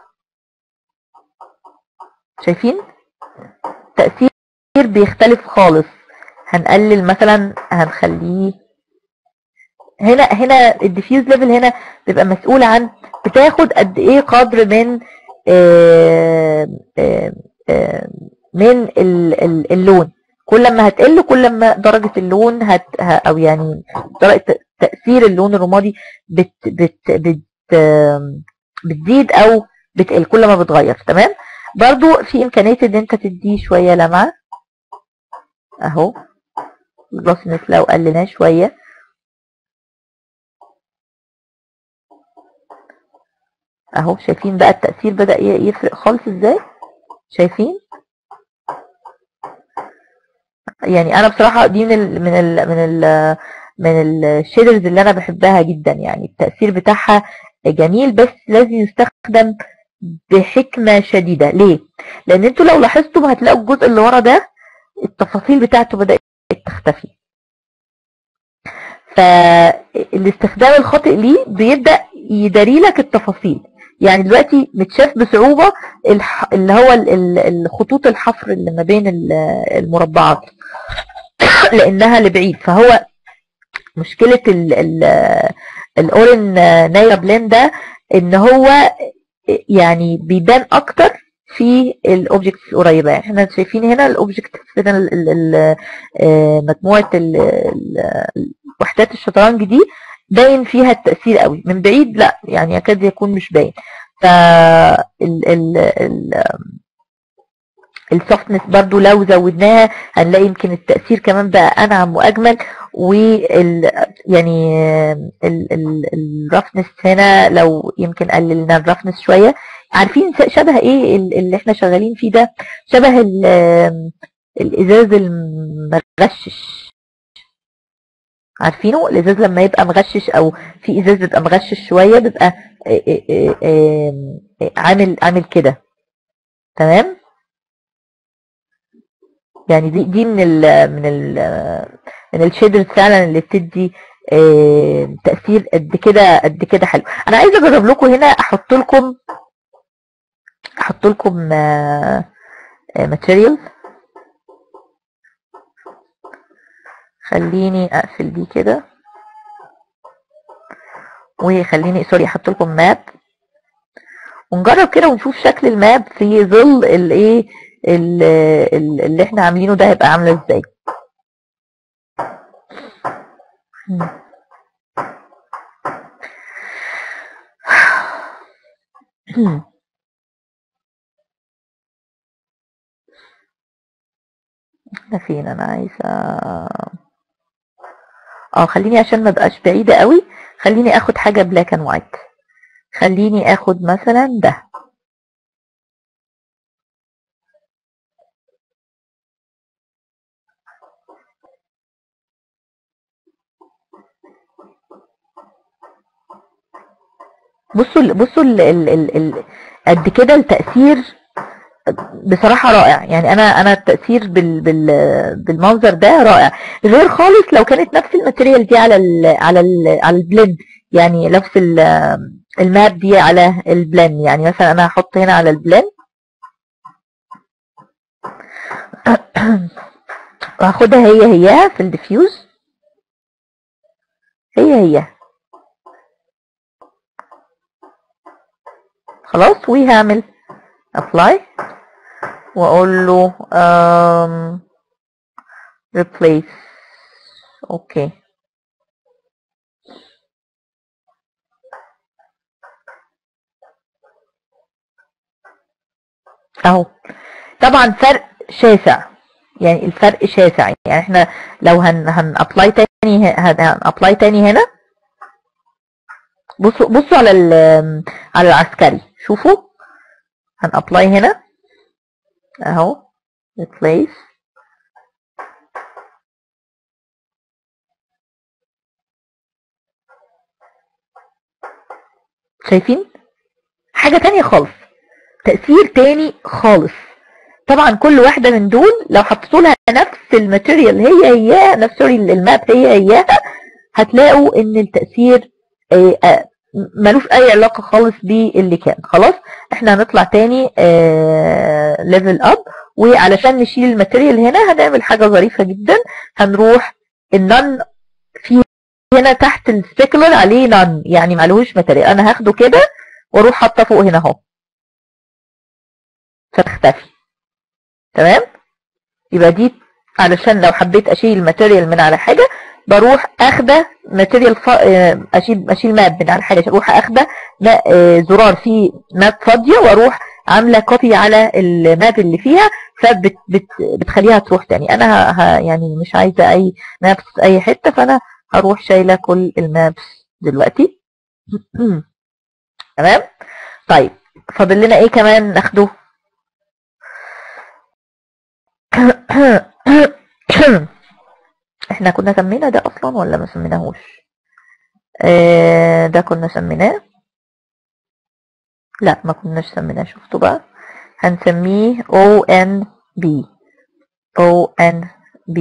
شايفين تأثير بيختلف خالص هنقلل مثلا هنخليه هنا هنا الديفيوز ليفل هنا بيبقى مسؤول عن بتاخد قد ايه قدر من آآ آآ آآ من اللون كل ما هتقل كل ما درجة اللون هت او يعني درجة تأثير اللون الرمادي بت بت بت بتزيد او بتقل كل ما بتغير تمام برضو في امكانية ان انت تديه شوية لمعة اهو الجلوسينس لو قلناه شويه اهو شايفين بقى التأثير بدأ ي- يفرق خالص ازاي شايفين يعني انا بصراحة دي من ال من ال من ال من الشيدرز اللي انا بحبها جدا يعني التأثير بتاعها جميل بس لازم يستخدم بحكمة شديدة ليه لان انتوا لو لاحظتم هتلاقوا الجزء اللي ورا ده التفاصيل بتاعته بدأت تختفي فالاستخدام الخاطئ ليه بيبدأ يداري لك التفاصيل يعني دلوقتي متشاف بصعوبة الح... اللي هو ال- ال- الخطوط الحفر اللي ما بين ال- المربعات لانها لبعيد فهو مشكلة ال ال الاورن نايرا بلين ده ان هو يعني بيبان اكتر في الاوبجكتس القريبه يعني احنا شايفين هنا الاوبجكت هنا ال- ال- ال- آه، مجموعه ال- ال- وحدات الشطرنج دي باين فيها التاثير قوي من بعيد لا يعني يكاد يكون مش باين ف ال ال ال السوفتنس برضو لو زودناها هنلاقي يمكن التأثير كمان بقى أنعم وأجمل وال يعني الرفنس هنا لو يمكن قللنا الرفنس شوية عارفين شبه ايه ال- اللي احنا شغالين فيه ده شبه ال- الازاز المغشش عارفينه الازاز لما يبقى مغشش او في ازاز بيبقى مغشش شوية بيبقى إيه إيه إيه إيه عامل عامل كده تمام يعني دي دي من ال من ال من الشيدرز فعلا اللي بتدي آه، تأثير قد كده قد كده حلو انا عايزه اجرب لكم هنا احط لكم احط لكم ماتيريال خليني اقفل دي كده وخليني سوري احط لكم ماب ونجرب كده ونشوف شكل الماب في ظل الايه ال- ال- اللي احنا عاملينه ده هيبقى عامله ازاي احنا فين انا عايزه اه خليني عشان ما بقاش بعيده قوي خليني اخد حاجه بلاك اند وايت خليني اخد مثلا ده بصوا ال- بصوا ال ال ال ال قد كده التأثير بصراحة رائع يعني انا انا التأثير بال بال بالمنظر ده رائع غير خالص لو كانت نفس الماتيريال دي على ال على ال على البلند يعني نفس ال- الماب دي على البلند يعني مثلا انا هحط هنا على البلند وهاخدها هي هي في الديفيوز هي هي خلاص وهعمل apply واقول له um, replace اوكي اهو طبعا فرق شاسع يعني الفرق شاسع يعني احنا لو هن هن ابلاي تاني هن ابلاي تاني هنا بصوا بصوا على ال- على العسكري شوفوا هن ابلاي هنا اهو replace شايفين حاجة تانية خالص تأثير تاني خالص طبعا كل واحدة من دول لو حطيتوا لها نفس الماتيريال هي هي نفس سوري الماب هي هي هتلاقوا ان التأثير آه، آه، ملوش اي علاقة خالص باللي كان خلاص احنا هنطلع تاني ليفل اب وعلشان نشيل الماتيريال هنا هنعمل حاجة ظريفة جدا هنروح النن في هنا تحت السبيكولر عليه نن يعني معلهوش ماتيريال انا هاخده كده واروح حاطه فوق هنا اهو فتختفي تمام يبقى دي علشان لو حبيت اشيل الماتيريال من على حاجه بروح اخده ماتيريال ف... آه، اشيل اشيل ماب من على حاجه اروح اخده ما- آه، زرار فيه ماب فاضيه واروح عامله كوبي على الماب اللي فيها فبتخليها تروح تاني انا ه... ه... يعني مش عايزه اي مابس في اي حته فانا هروح شايله كل المابس دلوقتي تمام طيب فاضل لنا ايه كمان ناخده احنا كنا سمينا ده اصلا ولا ما سميناهوش اه ده كنا سميناه لا ما كناش سميناه شفتوا بقى هنسميه O N B O N B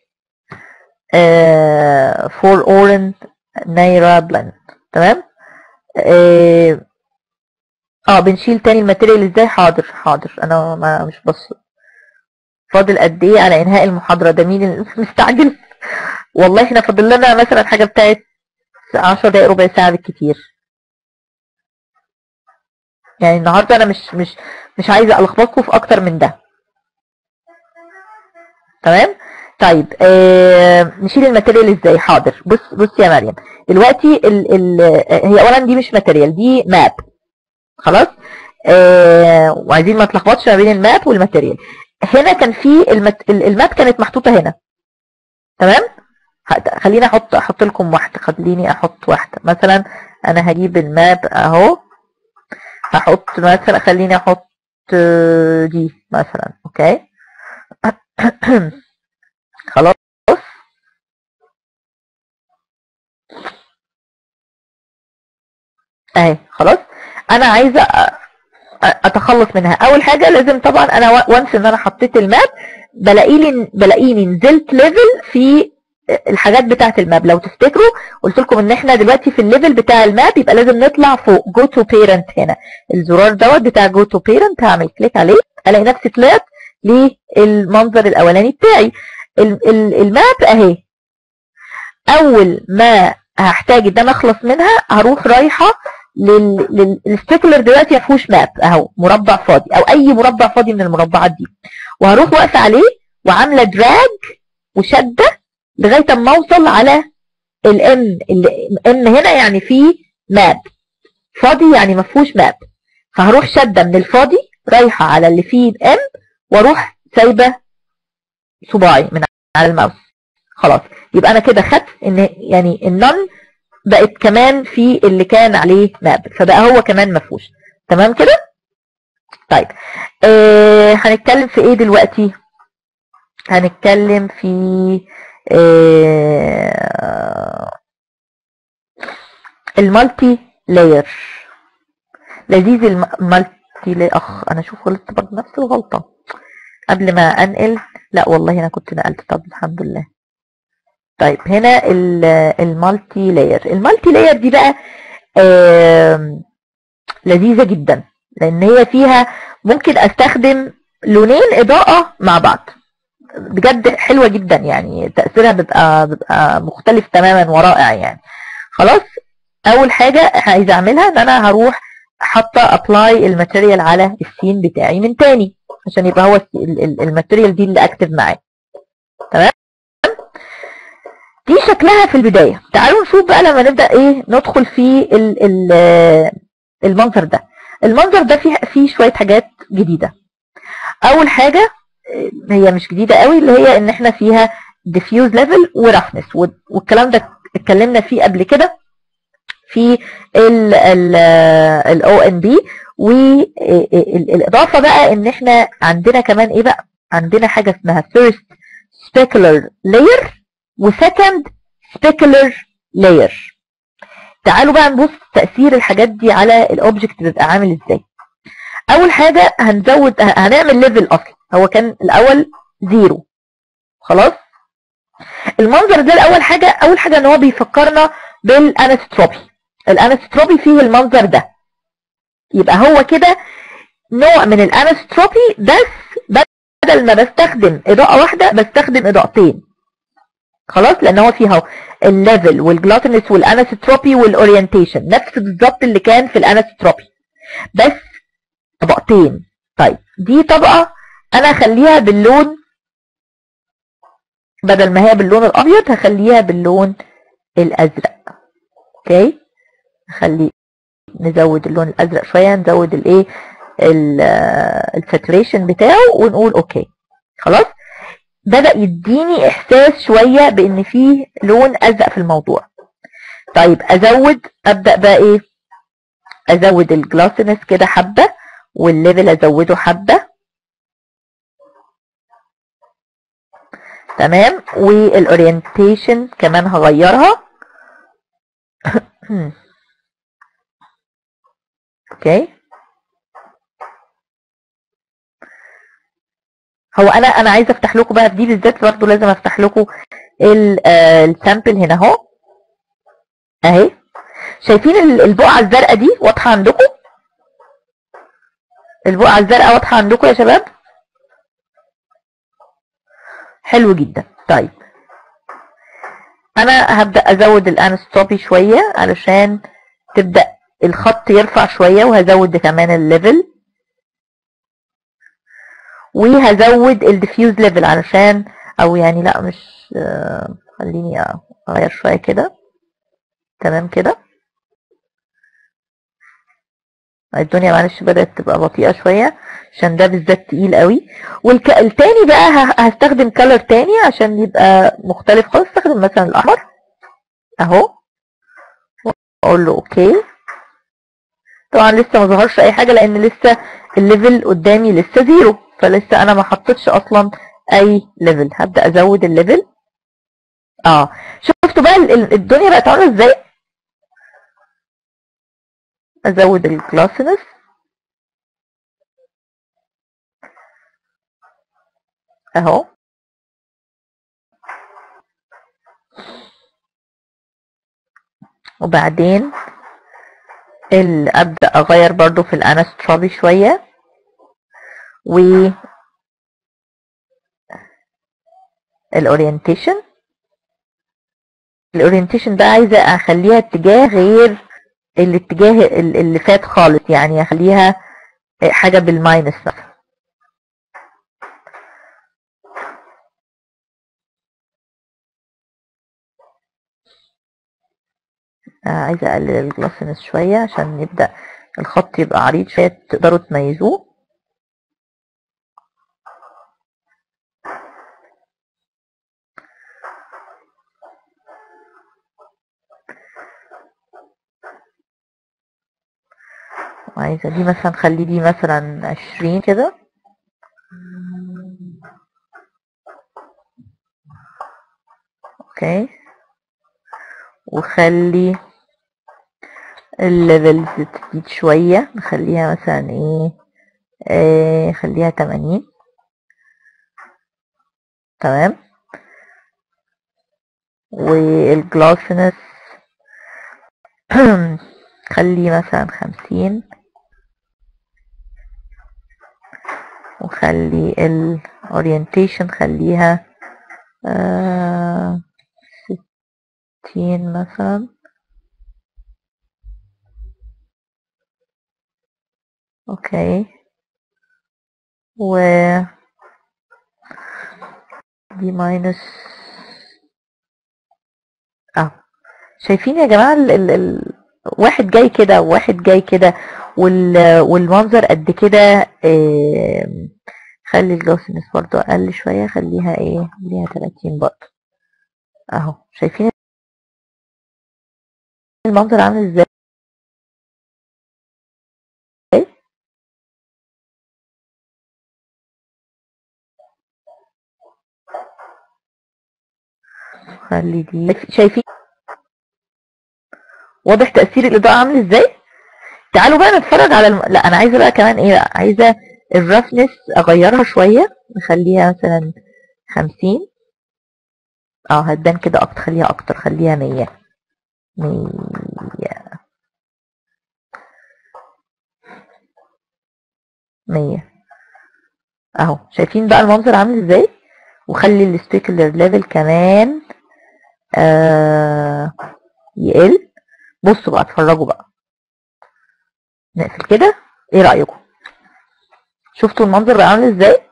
uh, for Oren Naira blend تمام اه آه، بنشيل تاني الماتيريال ازاي حاضر حاضر انا ما مش بص فاضل قد ايه على انهاء المحاضرة ده مين المستعجل والله احنا فاضل لنا مثلا حاجة بتاعت 10 دقايق ربع ساعة بالكتير يعني النهارده انا مش مش مش عايزه الخبطكم في اكتر من ده تمام طيب آه نشيل الماتيريال ازاي حاضر بص بص يا مريم دلوقتي ال ال هي اولا دي مش ماتيريال دي ماب خلاص آه وعايزين ما تلخبطش ما بين الماب والماتيريال هنا كان في المت... الماب كانت محطوطه هنا تمام ه- خليني احط احط لكم واحده خليني احط واحده مثلا انا هجيب الماب اهو هحط مثلا خليني احط آه، دي مثلا اوكي خلاص اهي خلاص انا عايزه أ- أ- اتخلص منها اول حاجه لازم طبعا انا وانس ان انا حطيت الماب بلاقي لي بلاقيني نزلت ليفل في الحاجات بتاعه الماب لو تفتكروا قلت لكم ان احنا دلوقتي في الليفل بتاع الماب يبقى لازم نطلع فوق جو تو بيرنت هنا الزرار دوت بتاع جو تو بيرنت هعمل كليك عليه الاقي نفسي طلعت للمنظر الاولاني بتاعي ال- ال- الماب اهي اول ما هحتاج ان انا اخلص منها هروح رايحه للسبيكولر دلوقتي ما فيهوش ماب اهو مربع فاضي او اي مربع فاضي من المربعات دي وهروح واقفه عليه وعامله دراج وشده لغايه اما اوصل على الام الام هنا يعني فيه ماب فاضي يعني ما فيهوش ماب فهروح شده من الفاضي رايحه على اللي فيه ام واروح سايبه صباعي من على الماوس خلاص يبقى انا كده خدت ان يعني النون بقت كمان في اللي كان عليه ماب فبقى هو كمان ما فيهوش تمام كده طيب آه هنتكلم في ايه دلوقتي هنتكلم في آه المالتي لاير لذيذ الم- المالتي لاير اخ انا شوف غلطت برضه نفس الغلطه قبل ما انقل لا والله انا كنت نقلت طب الحمد لله طيب هنا ال- المالتي لاير المالتي لاير دي بقى آم، لذيذة جدا لان هي فيها ممكن استخدم لونين اضاءة مع بعض بجد حلوة جدا يعني تأثيرها بيبقى بيبقى مختلف تماما ورائع يعني خلاص اول حاجة عايزة اعملها ان انا هروح حاطة ابلاي الماتيريال على السين بتاعي من تاني عشان يبقى هو الس- ال- ال- الماتيريال دي اللي اكتف معاه تمام دي شكلها في البداية تعالوا نشوف بقى لما نبدأ ايه ندخل في ال ال المنظر ده المنظر ده فيه فيه شوية حاجات جديدة اول حاجة آه، هي مش جديدة قوي اللي هي ان احنا فيها diffuse level ورفنس والكلام ده اتكلمنا فيه قبل كده في ال ال ال ONB والاضافة بقى ان احنا عندنا كمان ايه بقى عندنا حاجة اسمها first specular layer وسكند specular layer تعالوا بقى نبص تأثير الحاجات دي على الاوبجكت بيبقى عامل ازاي اول حاجة هنزود ه- هنعمل ليفل اصلا هو كان الاول زيرو خلاص المنظر ده الاول حاجة اول حاجة ان هو بيفكرنا بالانستروبي الانستروبي فيه المنظر ده يبقى هو كده نوع من الانستروبي بس بدل ما بستخدم اضاءة واحدة بستخدم اضاءتين خلاص لان هو فيها الليفل والجلوتينس والانستروبي والاورينتيشن نفس بالظبط اللي كان في الانستروبي بس طبقتين طيب دي طبقة انا هخليها باللون بدل ما هي باللون الابيض هخليها باللون الازرق اوكي نخلي نزود اللون الازرق شويه نزود الايه الساتوريشن بتاعه ونقول اوكي خلاص بدأ يديني احساس شوية بان فيه لون ازرق في الموضوع طيب ازود ابدأ بقى ايه ازود الجلاسنس كده حبة والليفل ازوده حبة تمام والاورينتيشن كمان هغيرها اوكي هو انا انا عايزه افتح لكم بقى في دي بالذات برضه لازم افتح لكم السامبل هنا اهو اهي شايفين البقعه الزرقاء دي واضحه عندكم البقعه الزرقاء واضحه عندكم يا شباب حلو جدا طيب انا هبدا ازود الانستوبي شويه علشان تبدا الخط يرفع شويه وهزود كمان الليفل وهزود الديفيوز ليفل علشان او يعني لا مش آه، خليني اغير شويه كده تمام كده الدنيا معلش بدأت تبقى بطيئة شوية عشان ده بالذات تقيل قوي والتاني بقى هستخدم كلر تاني عشان يبقى مختلف خالص استخدم مثلا الأحمر اهو اقول له اوكي طبعا لسه ما ظهرش اي حاجة لان لسه الليفل قدامي لسه زيرو فلسه انا ما حطيتش اصلا اي ليفل هبدأ ازود الليفل اه شفتوا بقى الدنيا بقت عامله ازاي ازود الجلاسنس اهو وبعدين ابدا اغير برضو في الانستروبي شويه و الاورينتيشن الاورينتيشن ده عايزه اخليها اتجاه غير الاتجاه اللي فات خالص يعني اخليها حاجه بالماينس مثلا آه، عايزه اقلل الجلاسنس شويه عشان يبدا الخط يبقى عريض شويه تقدروا تميزوه عايزة دي مثلا خلي دي مثلا عشرين كده اوكي وخلي الليفلز تزيد شوية نخليها مثلا ايه آه خليها تمانين تمام والجلاسنس خلي مثلا خمسين وخلي الاورينتيشن خليها آه ستين مثلا اوكي و دي ماينس اه شايفين يا جماعة ال ال ال واحد جاي كده وواحد جاي كده والمنظر قد كده خلي الجوسنس برضو اقل شوية خليها ايه خليها 30 برضو اهو شايفين المنظر عامل ازاي خلي دي شايفين واضح تأثير الإضاءة عامل ازاي تعالوا بقى نتفرج على الم... لا انا عايزه بقى كمان ايه بقى عايزه الرفنس اغيرها شويه نخليها مثلا خمسين اه هتبان كده اكتر خليها اكتر خليها مية مية مية اهو شايفين بقى المنظر عامل ازاي وخلي السبيكولر ليفل كمان آه يقل بصوا بقى اتفرجوا بقى نقفل كده ايه رأيكم شفتوا المنظر بقى عامل ازاي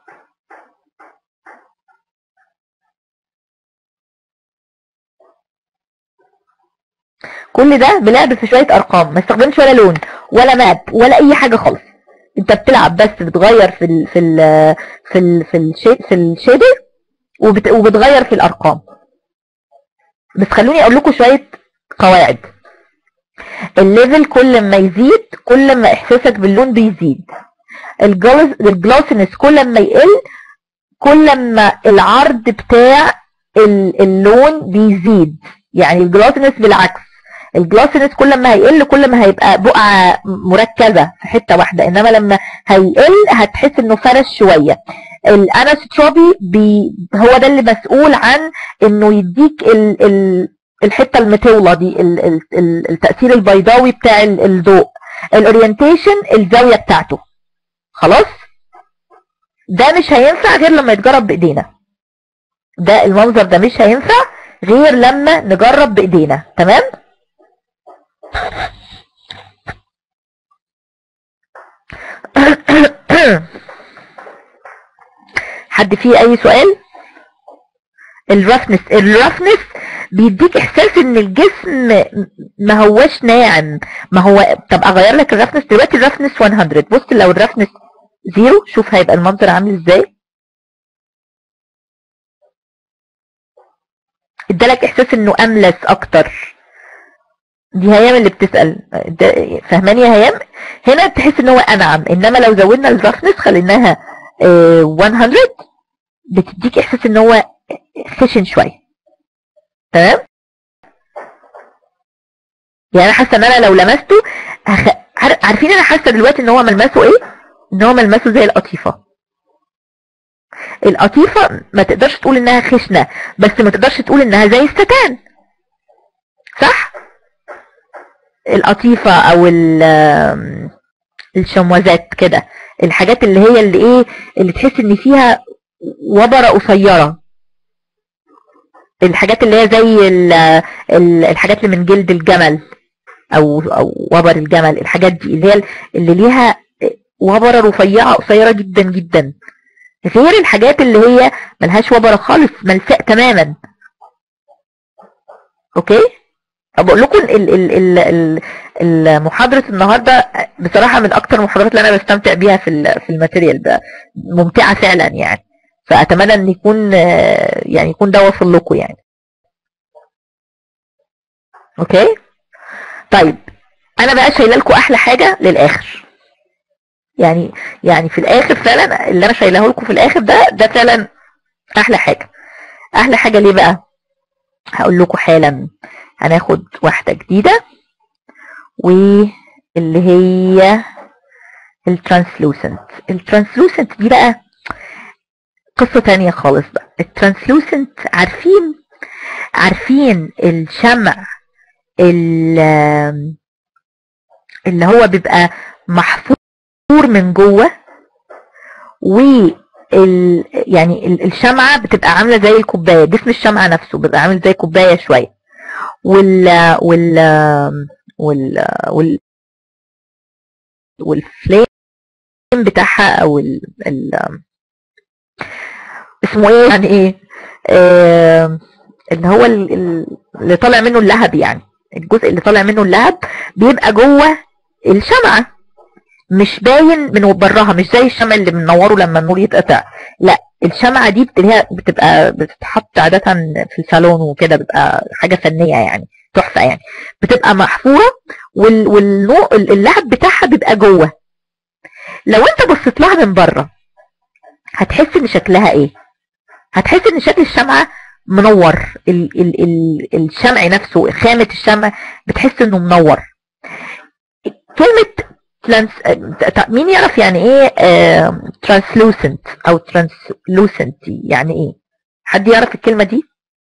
كل ده بلعب في شوية ارقام ما استخدمش ولا لون ولا ماب ولا اي حاجة خالص انت بتلعب بس بتغير في ال في ال في ال في الشي في الشيدر وبت وبتغير في الارقام بس خلوني اقول لكم شويه قواعد الليفل كل ما يزيد كل ما احساسك باللون بيزيد الجلوسنس كل ما يقل كل ما العرض بتاع اللون بيزيد يعني الجلوسنس بالعكس الجلوسنس كل ما هيقل كل ما هيبقى بقعة مركزة في حتة واحدة انما لما هيقل هتحس انه فرش شوية الانستروبي بي هو ده اللي مسؤول عن انه يديك ال ال الحتة المطولة دي ال ال التأثير البيضاوي بتاع الضوء الاورينتيشن الزاوية بتاعته خلاص ده مش هينفع غير لما يتجرب بايدينا ده المنظر ده مش هينفع غير لما نجرب بايدينا تمام حد فيه اي سؤال الرفنس الرفنس بيديك احساس ان الجسم ما هوش ناعم ما هو طب اغير لك الرفنس دلوقتي الرفنس 100 بص لو الرفنس زيرو شوف هيبقى المنظر عامل ازاي ادالك احساس انه املس اكتر دي هيام اللي بتسأل فهماني يا هيام هنا تحس ان هو انعم انما لو زودنا الرفنس خليناها 100 بتديك احساس ان هو خشن شويه تمام يعني انا حاسه ان انا لو لمسته هخ... عارفين انا حاسه دلوقتي ان هو ملمسه ايه ان هو ملمسه زي القطيفه القطيفه ما تقدرش تقول انها خشنه بس ما تقدرش تقول انها زي الستان صح القطيفه او الشموزات كده الحاجات اللي هي اللي ايه اللي تحس ان فيها وبره قصيره الحاجات اللي هي زي الحاجات اللي من جلد الجمل او او وبر الجمل الحاجات دي اللي هي اللي ليها وبره رفيعه قصيره جدا جدا غير الحاجات اللي هي ملهاش وبره خالص ملساء تماما اوكي بقول لكم المحاضرة النهاردة بصراحة من أكتر المحاضرات اللي أنا بستمتع بيها في في الماتيريال ده ممتعة فعلا يعني فأتمنى إن يكون يعني يكون ده واصل لكم يعني أوكي طيب أنا بقى شايله لكم أحلى حاجة للآخر يعني يعني في الآخر فعلا اللي أنا شايلاه لكم في الآخر ده ده فعلا أحلى حاجة أحلى حاجة ليه بقى هقول لكم حالا هناخد واحدة جديدة واللي هي الترانسلوسنت الترانسلوسنت دي بقى قصة تانية خالص بقى الترانسلوسنت عارفين عارفين الشمع اللي هو بيبقى محفور من جوه و ال يعني الشمعة بتبقى عاملة زي الكوباية جسم الشمعة نفسه بيبقى عامل زي كوباية شوية وال وال وال وال والفليم بتاعها او ال ال اسمه ايه يعني ايه آه اللي هو اللي طالع منه اللهب يعني الجزء اللي طالع منه اللهب بيبقى جوه الشمعة مش باين من براها مش زي الشمع اللي بننوره لما النور يتقطع لا الشمعة دي بتبقى بتتحط عادة في الصالون وكده بيبقى حاجة فنية يعني تحفة يعني بتبقى محفورة والنوع اللهب بتاعها بيبقى جوه لو انت بصيت لها من بره هتحس ان شكلها ايه هتحس ان شكل الشمعة منور ال ال ال الشمع نفسه خامة الشمع بتحس انه منور كلمة تلانس مين يعرف يعني ايه ترانسلوسنت او ترانسلوسنت يعني ايه حد يعرف الكلمة دي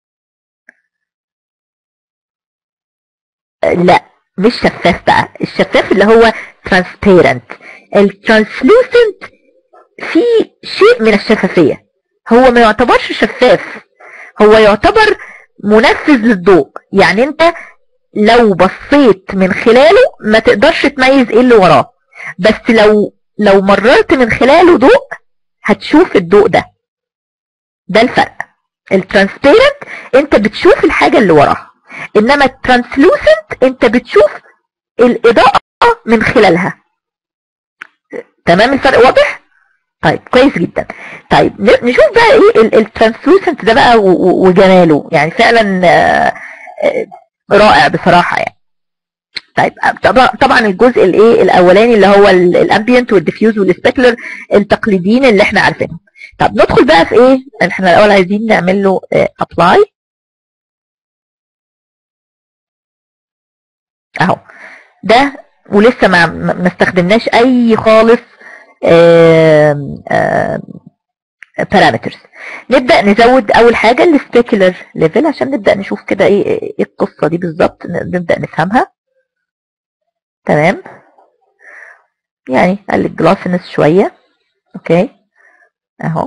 لا مش شفاف بقى الشفاف اللي هو ترانسبيرنت الترانسلوسنت في شيء من الشفافية هو ما يعتبرش شفاف هو يعتبر منفذ للضوء يعني انت لو بصيت من خلاله ما تقدرش تميز ايه اللي وراه بس لو لو مررت من خلاله ضوء هتشوف الضوء ده ده الفرق الترانسبيرنت انت بتشوف الحاجة اللي وراها انما الترانسلوسنت انت بتشوف الاضاءة من خلالها تمام الفرق واضح طيب كويس جدا طيب ن- نشوف بقى ايه الترانسلوسنت ده بقى و- و- وجماله يعني فعلا آه، آه، رائع بصراحة يعني طيب طبعا طبعا الجزء الايه الاولاني اللي هو الامبيانت والديفيوز والسبيكلر التقليديين اللي احنا عارفينهم طب ندخل بقى في ايه احنا الاول عايزين نعمل له ابلاي اهو ده ولسه ما ما ما استخدمناش اي خالص بارامترز نبدا نزود اول حاجه السبيكولر ليفل عشان نبدا نشوف كده ايه ايه القصه دي بالظبط ن- نبدا نفهمها تمام يعني قال الجلاسنس شويه اوكي اهو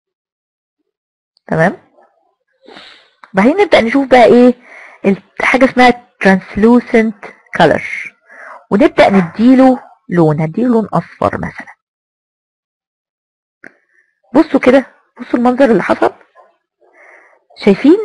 تمام بعدين نبدا نشوف بقى ايه ال- حاجه اسمها translucent color ونبدا نديله لون هديله لون اصفر مثلا بصوا كده بصوا المنظر اللي حصل شايفين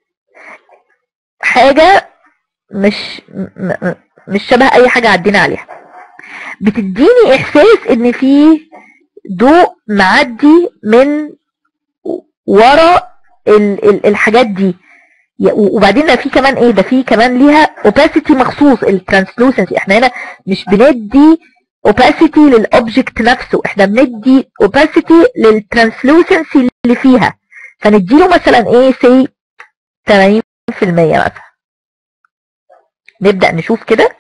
حاجة مش م- م- مش شبه اي حاجة عدينا عليها بتديني احساس ان في ضوء معدي من ورا ال ال الحاجات دي ي- وبعدين ده في كمان ايه ده في كمان ليها opacity مخصوص الترانسلوسنسي احنا هنا مش بندي opacity للاوبجكت نفسه احنا بندي opacity للترانسلوسنسي اللي فيها فنديله مثلا ايه سي 80% مثلا نبدأ نشوف كده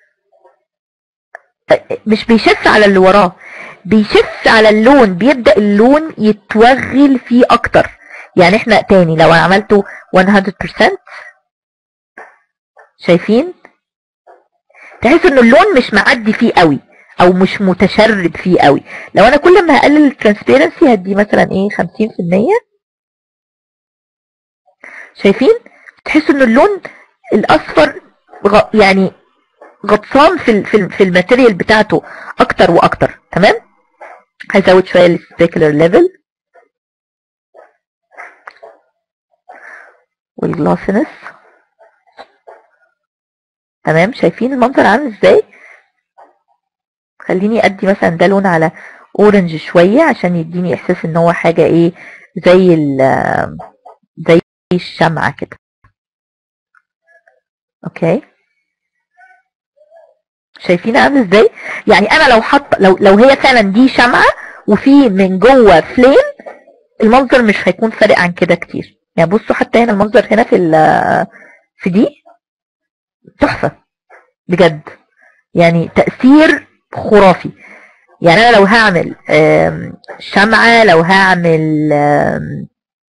مش بيشف على اللي وراه بيشف على اللون بيبدأ اللون يتوغل فيه اكتر يعني احنا تاني لو انا عملته 100% شايفين تحس ان اللون مش معدي فيه قوي او مش متشرب فيه قوي لو انا كل ما هقلل الترانسبيرنسي هدي مثلا ايه 50% شايفين تحس ان اللون الاصفر غ- يعني غطسان في ال- في ال- في الماتيريال بتاعته اكتر واكتر تمام هزود شويه السبيكولر ليفل والجلاسنس تمام شايفين المنظر عامل ازاي خليني ادي مثلا ده لون على اورنج شويه عشان يديني احساس ان هو حاجه ايه زي ال زي الشمعه كده اوكي شايفين عامل ازاي يعني انا لو حط لو لو هي فعلا دي شمعه وفي من جوه فليم المنظر مش هيكون فارق عن كده كتير يعني بصوا حتى هنا المنظر هنا في ال- في دي تحفه بجد يعني تأثير خرافي يعني انا لو هعمل آم، شمعة لو هعمل آم،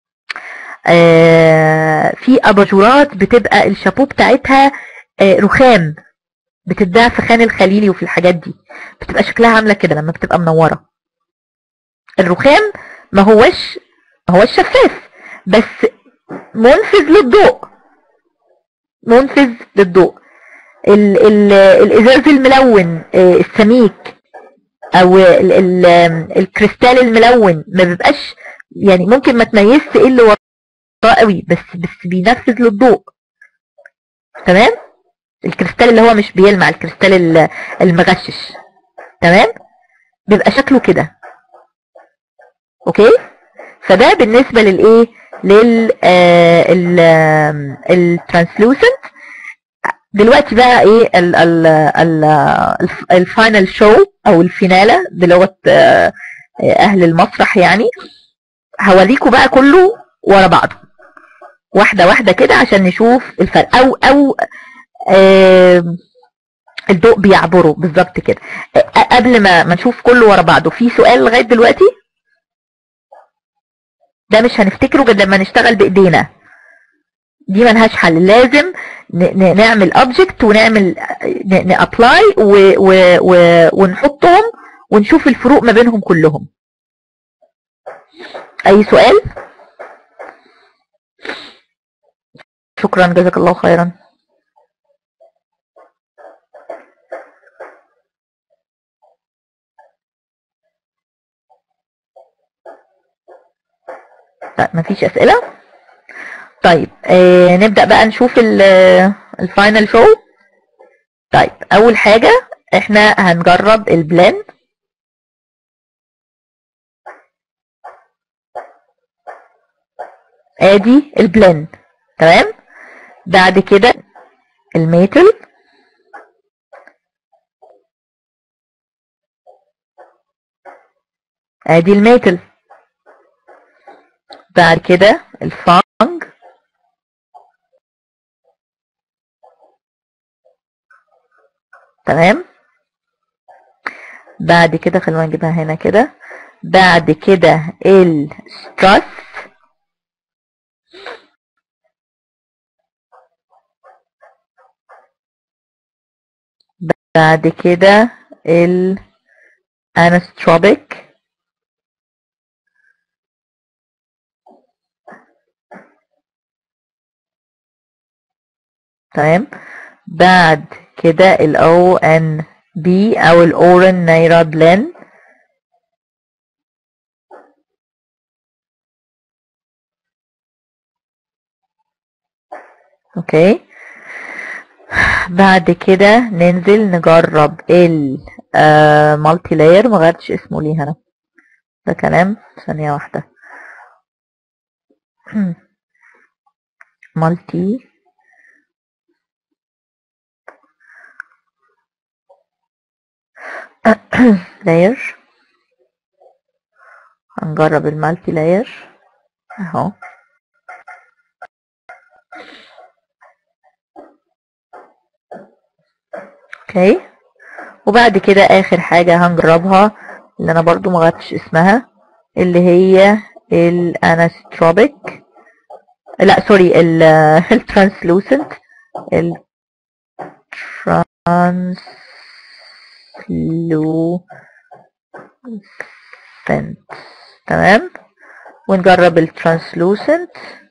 آه، في اباجورات بتبقى الشابو بتاعتها آه، رخام بتتباع في خان الخليلي وفي الحاجات دي بتبقى شكلها عامله كده لما بتبقى منوره الرخام ما هوش ما هوش شفاف بس منفذ للضوء منفذ للضوء ال ال الازاز الملون آه، السميك او ال ال الكريستال الملون ما بيبقاش يعني ممكن ما تميزش ايه اللي وراه قوي بس بس بينفذ للضوء تمام الكريستال اللي هو مش بيلمع الكريستال ال- المغشش تمام بيبقى شكله كده اوكي فده بالنسبه للايه لل الترانسلوسنت دلوقتي بقى ايه ال ال ال الفاينل شو او الفينالة بلغه آه، اهل المسرح يعني هوريكم بقى كله ورا بعضه واحده واحده كده عشان نشوف الفرق او او آم، الضوء بيعبره بالظبط كده آه، قبل ما ما نشوف كله ورا بعضه في سؤال لغايه دلوقتي ده مش هنفتكره غير لما نشتغل بايدينا دي ملهاش حل لازم ن- ن- نعمل اوبجكت ونعمل نابلاي ونحطهم ونشوف الفروق ما بينهم كلهم اي سؤال شكرا جزاك الله خيرا لا مفيش اسئله طيب آه نبدا بقى نشوف الفاينل شو طيب اول حاجه احنا هنجرب البلند ادي البلين تمام بعد كده الميتل ادي الميتل بعد كده الفانج تمام بعد كده خلونا نجيبها هنا كده بعد كده السترس بعد كده الانستروبيك تمام بعد كده ال O N B او الاورن نايرا بلين اوكي بعد كده ننزل نجرب المالتي لاير ما غيرتش اسمه ليه هنا ده كلام ثانية واحدة مالتي لاير هنجرب المالتي لاير اهو اوكي وبعد كده اخر حاجة هنجربها اللي انا برضو ما غيرتش اسمها اللي هي الانستروبيك لا سوري الترانسلوسنت الترانسلوسنت تمام ونجرب الترانسلوسنت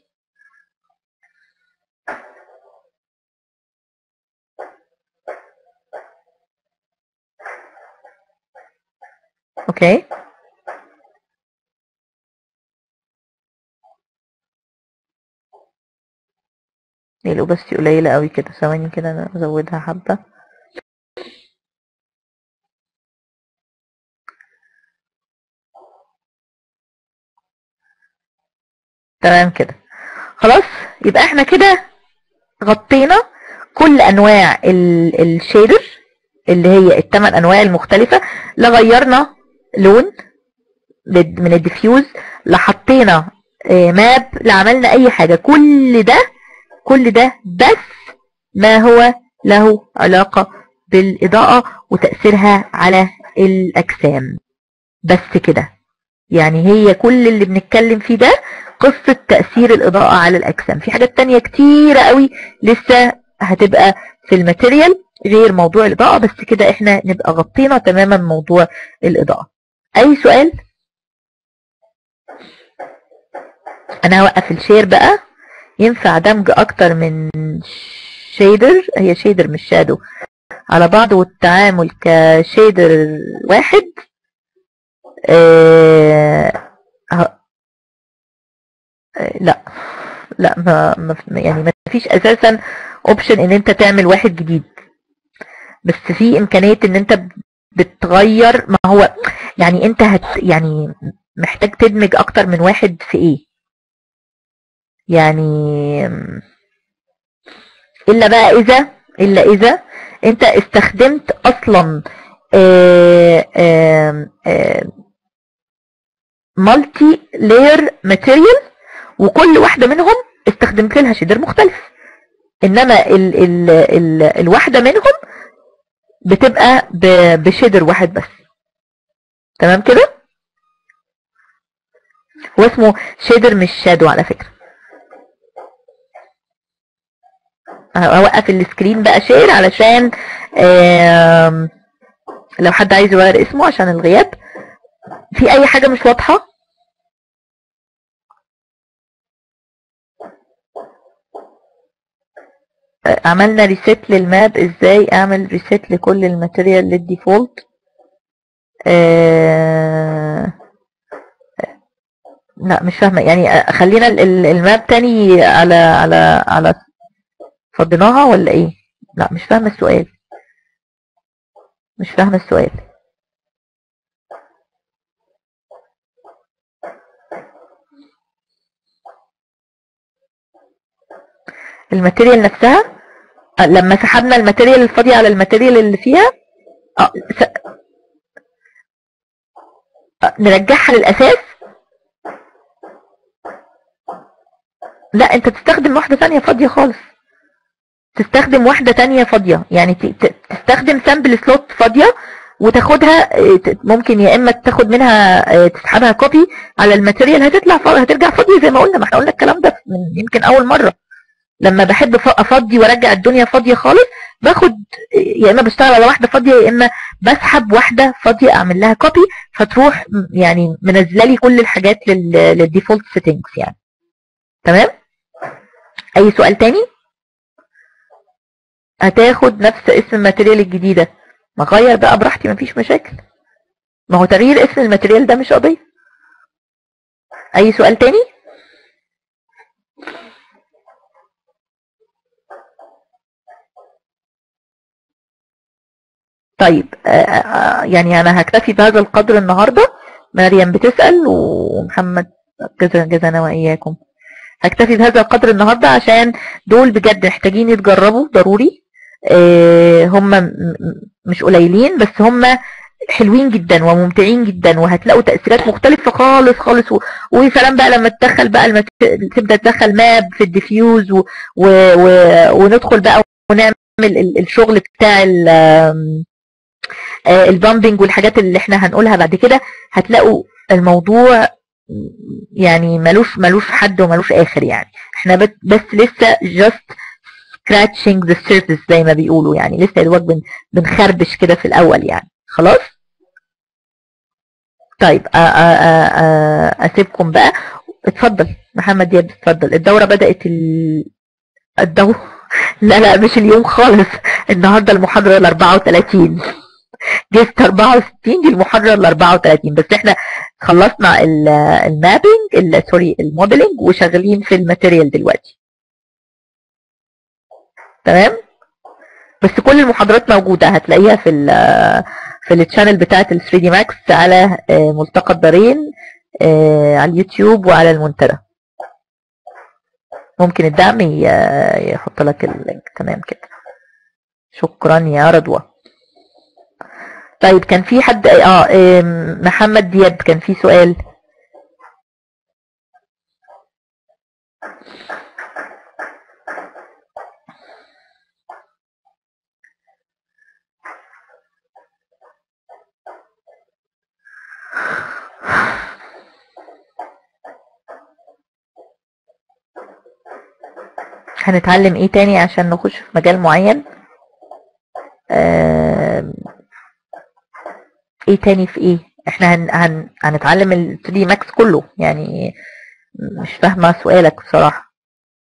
اوكي هي الاوبستي قليلة قوي كده ثواني كده انا ازودها حبة تمام كده خلاص يبقى احنا كده غطينا كل انواع الشيدر اللي هي الثمان انواع المختلفة لا غيرنا لون من الديفيوز لا حطينا ماب لا عملنا اي حاجة كل ده كل ده بس ما هو له علاقة بالإضاءة وتأثيرها على الأجسام بس كده يعني هي كل اللي بنتكلم فيه ده قصة تأثير الإضاءة على الأجسام في حاجات تانية كتيرة قوي لسه هتبقى في الماتيريال غير موضوع الإضاءة بس كده احنا نبقى غطينا تماما موضوع الإضاءة أي سؤال؟ أنا هوقف الشير بقى ينفع دمج أكتر من شيدر هي شيدر مش شادو على بعض والتعامل كشيدر واحد آه لا لا ما ما يعني ما فيش اساسا اوبشن ان انت تعمل واحد جديد بس في امكانيه ان انت بتغير ما هو يعني انت هت يعني محتاج تدمج اكتر من واحد في ايه يعني الا بقى اذا الا اذا انت استخدمت اصلا مالتي لاير ماتيريال وكل واحدة منهم استخدمت لها شيدر مختلف انما ال ال ال الواحدة منهم بتبقى بشيدر واحد بس تمام كده هو اسمه شيدر مش شادو على فكرة هوقف السكرين بقى شير علشان لو حد عايز يغير اسمه عشان الغياب في اي حاجة مش واضحة عملنا ريسيت للماب ازاي اعمل ريسيت لكل الماتيريال للديفولت آه لا مش فاهمه يعني خلينا الماب تاني على على على فضيناها ولا ايه لا مش فاهمه السؤال مش فاهمه السؤال الماتيريال نفسها آه، لما سحبنا الماتيريال الفاضية على الماتيريال اللي فيها آه، س... آه، نرجعها للأساس لا انت تستخدم واحدة ثانية فاضية خالص تستخدم واحدة تانية فاضية يعني ت- ت- تستخدم سامبل سلوت فاضية وتاخدها اه، ت- ممكن يا اما تاخد منها اه، تسحبها كوبي على الماتيريال هتطلع فا- هترجع فاضية زي ما قلنا ما احنا قلنا الكلام ده من يمكن اول مرة لما بحب ف- افضي وارجع الدنيا فاضية خالص باخد يا اما بشتغل على واحدة فاضية يا اما بسحب واحدة فاضية اعمل لها كوبي فتروح م- يعني منزله لي كل الحاجات للديفولت سيتنجز يعني تمام اي سؤال تاني هتاخد نفس اسم الماتيريال الجديدة ما غير بقى براحتي مفيش مشاكل ما هو تغيير اسم الماتيريال ده مش قضية اي سؤال تاني طيب آه، آه، يعني انا هكتفي بهذا القدر النهاردة مريم بتسأل ومحمد جزا جزانا واياكم هكتفي بهذا القدر النهاردة عشان دول بجد محتاجين يتجربوا ضروري آه، هم م- م- مش قليلين بس هم حلوين جدا وممتعين جدا وهتلاقوا تأثيرات مختلفة خالص خالص و... ويا سلام بقى لما تدخل بقى المت... تبدأ تدخل ماب في الديفيوز و... و... و... وندخل بقى ونعمل ال- الشغل بتاع ال... آم، آه، البامبنج والحاجات اللي احنا هنقولها بعد كده هتلاقوا الموضوع يعني ملوش ملوش حد وملوش اخر يعني احنا بت- بس لسه just scratching the surface زي ما بيقولوا يعني لسه يا دوبك بن بنخربش كده في الاول يعني خلاص طيب آ- آ- آ- آ- اسيبكم بقى اتفضل محمد دياب اتفضل الدورة بدأت ال... الدورة لا لا مش اليوم خالص النهارده المحاضرة ال 34 جبت 64 دي المحاضرة ال 34 بس احنا خلصنا ال- المابينج ال- سوري الموديلنج وشغالين في الماتيريال دلوقتي تمام بس كل المحاضرات موجودة هتلاقيها في ال في التشانل بتاعت ال 3 دي ماكس على آه، ملتقى الدارين آه، على اليوتيوب وعلى المنتدى ممكن الدعم ي- يحط لك اللينك تمام كده شكرا يا رضوى طيب كان في حد اه آم، محمد دياب كان في سؤال هنتعلم ايه تاني عشان نخش في مجال معين آم، ايه تاني في ايه احنا هن هن هنتعلم ال 3 ماكس كله يعني مش فاهمه سؤالك بصراحه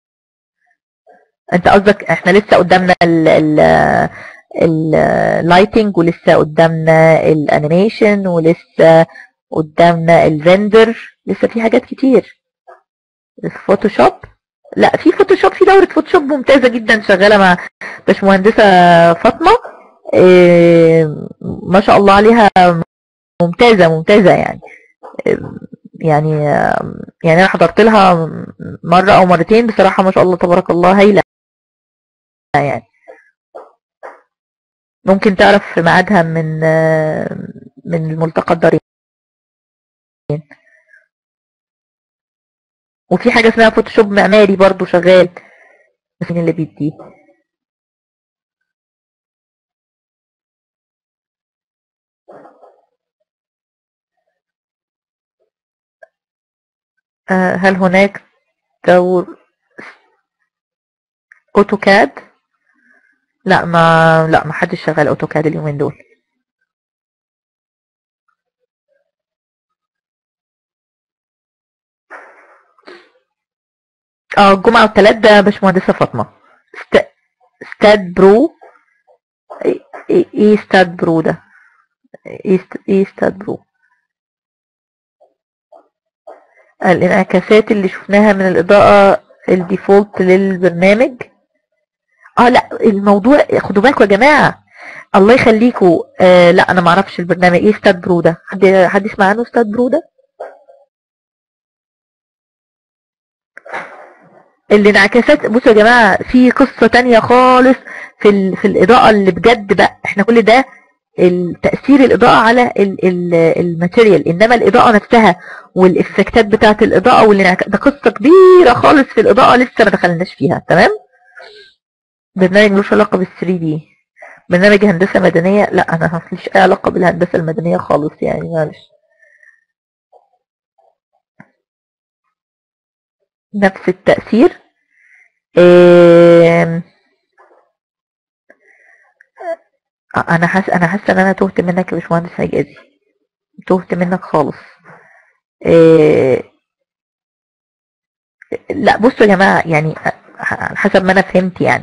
انت قصدك احنا لسه قدامنا ال ال اللايتنج ولسه قدامنا الانيميشن ولسه قدامنا الريندر لسه في حاجات كتير الفوتوشوب لا في فوتوشوب في دورة فوتوشوب ممتازة جدا شغالة مع باشمهندسة فاطمة إيه، ما شاء الله عليها ممتازة ممتازة يعني إيه، يعني يعني انا حضرت لها مرة او مرتين بصراحة ما شاء الله تبارك الله هايلة يعني ممكن تعرف في ميعادها من من الملتقى الدارين وفي حاجة اسمها فوتوشوب معماري برضو شغال بس مين اللي بيديه آه، هل هناك دور اوتوكاد لا ما لا ما حدش شغال اوتوكاد اليومين دول اه الجمعة والتلات ده باشمهندسة فاطمة است... ستاد برو ايه ايه إيه ستاد برو ده ايه ست... ايه ستاد برو الانعكاسات اللي شفناها من الإضاءة الديفولت للبرنامج اه لا الموضوع خدوا بالكم يا جماعة الله يخليكم آه لا انا ما اعرفش البرنامج ايه ستاد برو ده حد حد يسمع عنه ستاد برو ده الانعكاسات بصوا يا جماعة في قصة تانية خالص في ال... في الإضاءة اللي بجد بقى احنا كل ده التأثير الإضاءة على الماتيريال إنما الإضاءة نفسها والإفكتات بتاعة الإضاءة والانعكاس ده قصة كبيرة خالص في الإضاءة لسه ما دخلناش فيها تمام برنامج ملوش علاقة بال 3 دي برنامج هندسة مدنية لا أنا مفيش أي علاقة بالهندسة المدنية خالص يعني معلش نفس التأثير انا حاسه انا حاسه ان انا تهت منك يا باشمهندس حجازي تهت منك خالص إيه لا بصوا يا جماعه يعني حسب ما انا فهمت يعني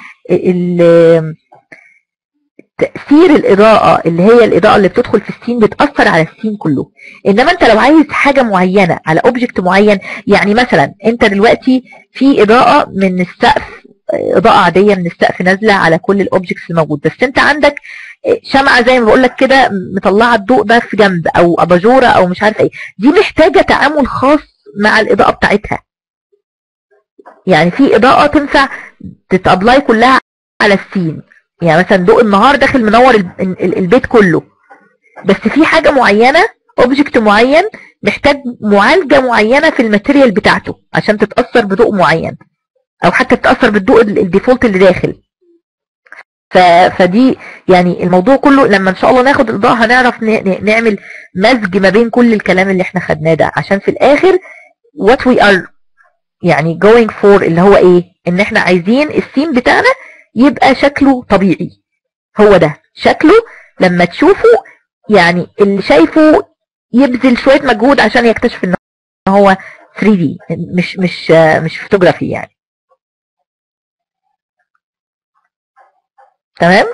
تأثير الإضاءة اللي هي الإضاءة اللي بتدخل في السين بتأثر على السين كله إنما أنت لو عايز حاجة معينة على أوبجكت معين يعني مثلا أنت دلوقتي في إضاءة من السقف إضاءة عادية من السقف نازلة على كل الأوبجكتس الموجود بس أنت عندك شمعة زي ما بقول لك كده مطلعة الضوء ده في جنب أو أباجورة أو مش عارف إيه دي محتاجة تعامل خاص مع الإضاءة بتاعتها يعني في إضاءة تنفع تتابلاي كلها على السين يعني مثلا ضوء النهار داخل منور البيت كله بس في حاجة معينة اوبجكت معين محتاج معالجة معينة في الماتيريال بتاعته عشان تتأثر بضوء معين او حتى تتأثر بالضوء الديفولت اللي داخل فدي يعني الموضوع كله لما ان شاء الله ناخد الاضاءة هنعرف نعمل مزج ما بين كل الكلام اللي احنا خدناه ده عشان في الاخر what we are يعني going for اللي هو ايه ان احنا عايزين السين بتاعنا يبقى شكله طبيعي هو ده شكله لما تشوفه يعني اللي شايفه يبذل شوية مجهود عشان يكتشف ان هو 3D مش مش مش فوتوغرافي يعني تمام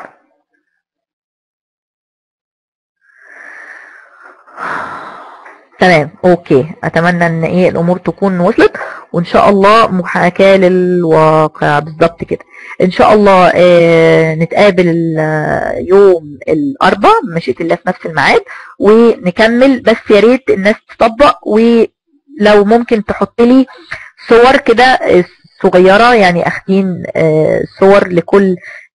تمام اوكي اتمنى ان ايه الامور تكون وصلت وان شاء الله محاكاة للواقع بالظبط كده ان شاء الله اه نتقابل يوم الاربع مشيت الله في نفس الميعاد ونكمل بس يا ريت الناس تطبق ولو ممكن تحط لي صور كده صغيرة يعني اخدين اه صور لكل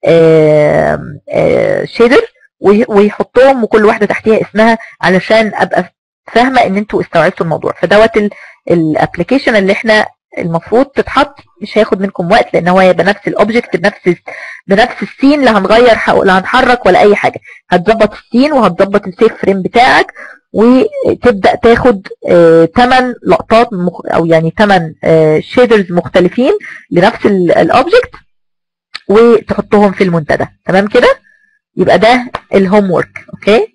شيدر ويحطهم وكل واحدة تحتيها اسمها علشان ابقى فاهمه ان انتوا استوعبتوا الموضوع فدوت الابلكيشن اللي احنا المفروض تتحط مش هياخد منكم وقت لان هو هيبقى نفس الاوبجكت بنفس بنفس السين لا هنغير لا هنحرك ولا اي حاجه هتظبط السين وهتظبط السيف فريم بتاعك وتبدا تاخد 8 لقطات مخ او يعني 8 شيدرز مختلفين لنفس الاوبجكت وتحطهم في المنتدى تمام كده يبقى ده الهوم ورك اوكي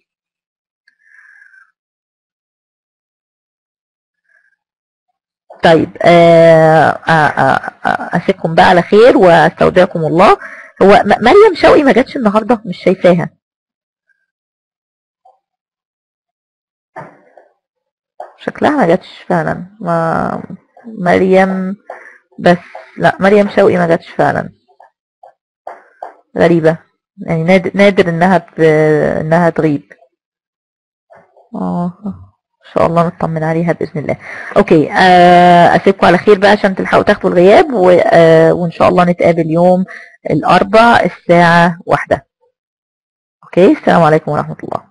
طيب آه آه آه اسيبكم بقى على خير واستودعكم الله هو مريم شوقي ما جاتش النهارده مش شايفاها شكلها ما جاتش فعلا ما مريم بس لا مريم شوقي ما جاتش فعلا غريبة يعني نادر, نادر انها ب... انها تغيب اه ان شاء الله نطمن عليها باذن الله اوكي آه اسيبكم على خير بقى عشان تلحقوا تاخدوا الغياب و... آه وان شاء الله نتقابل يوم الاربع الساعه واحدة اوكي السلام عليكم ورحمه الله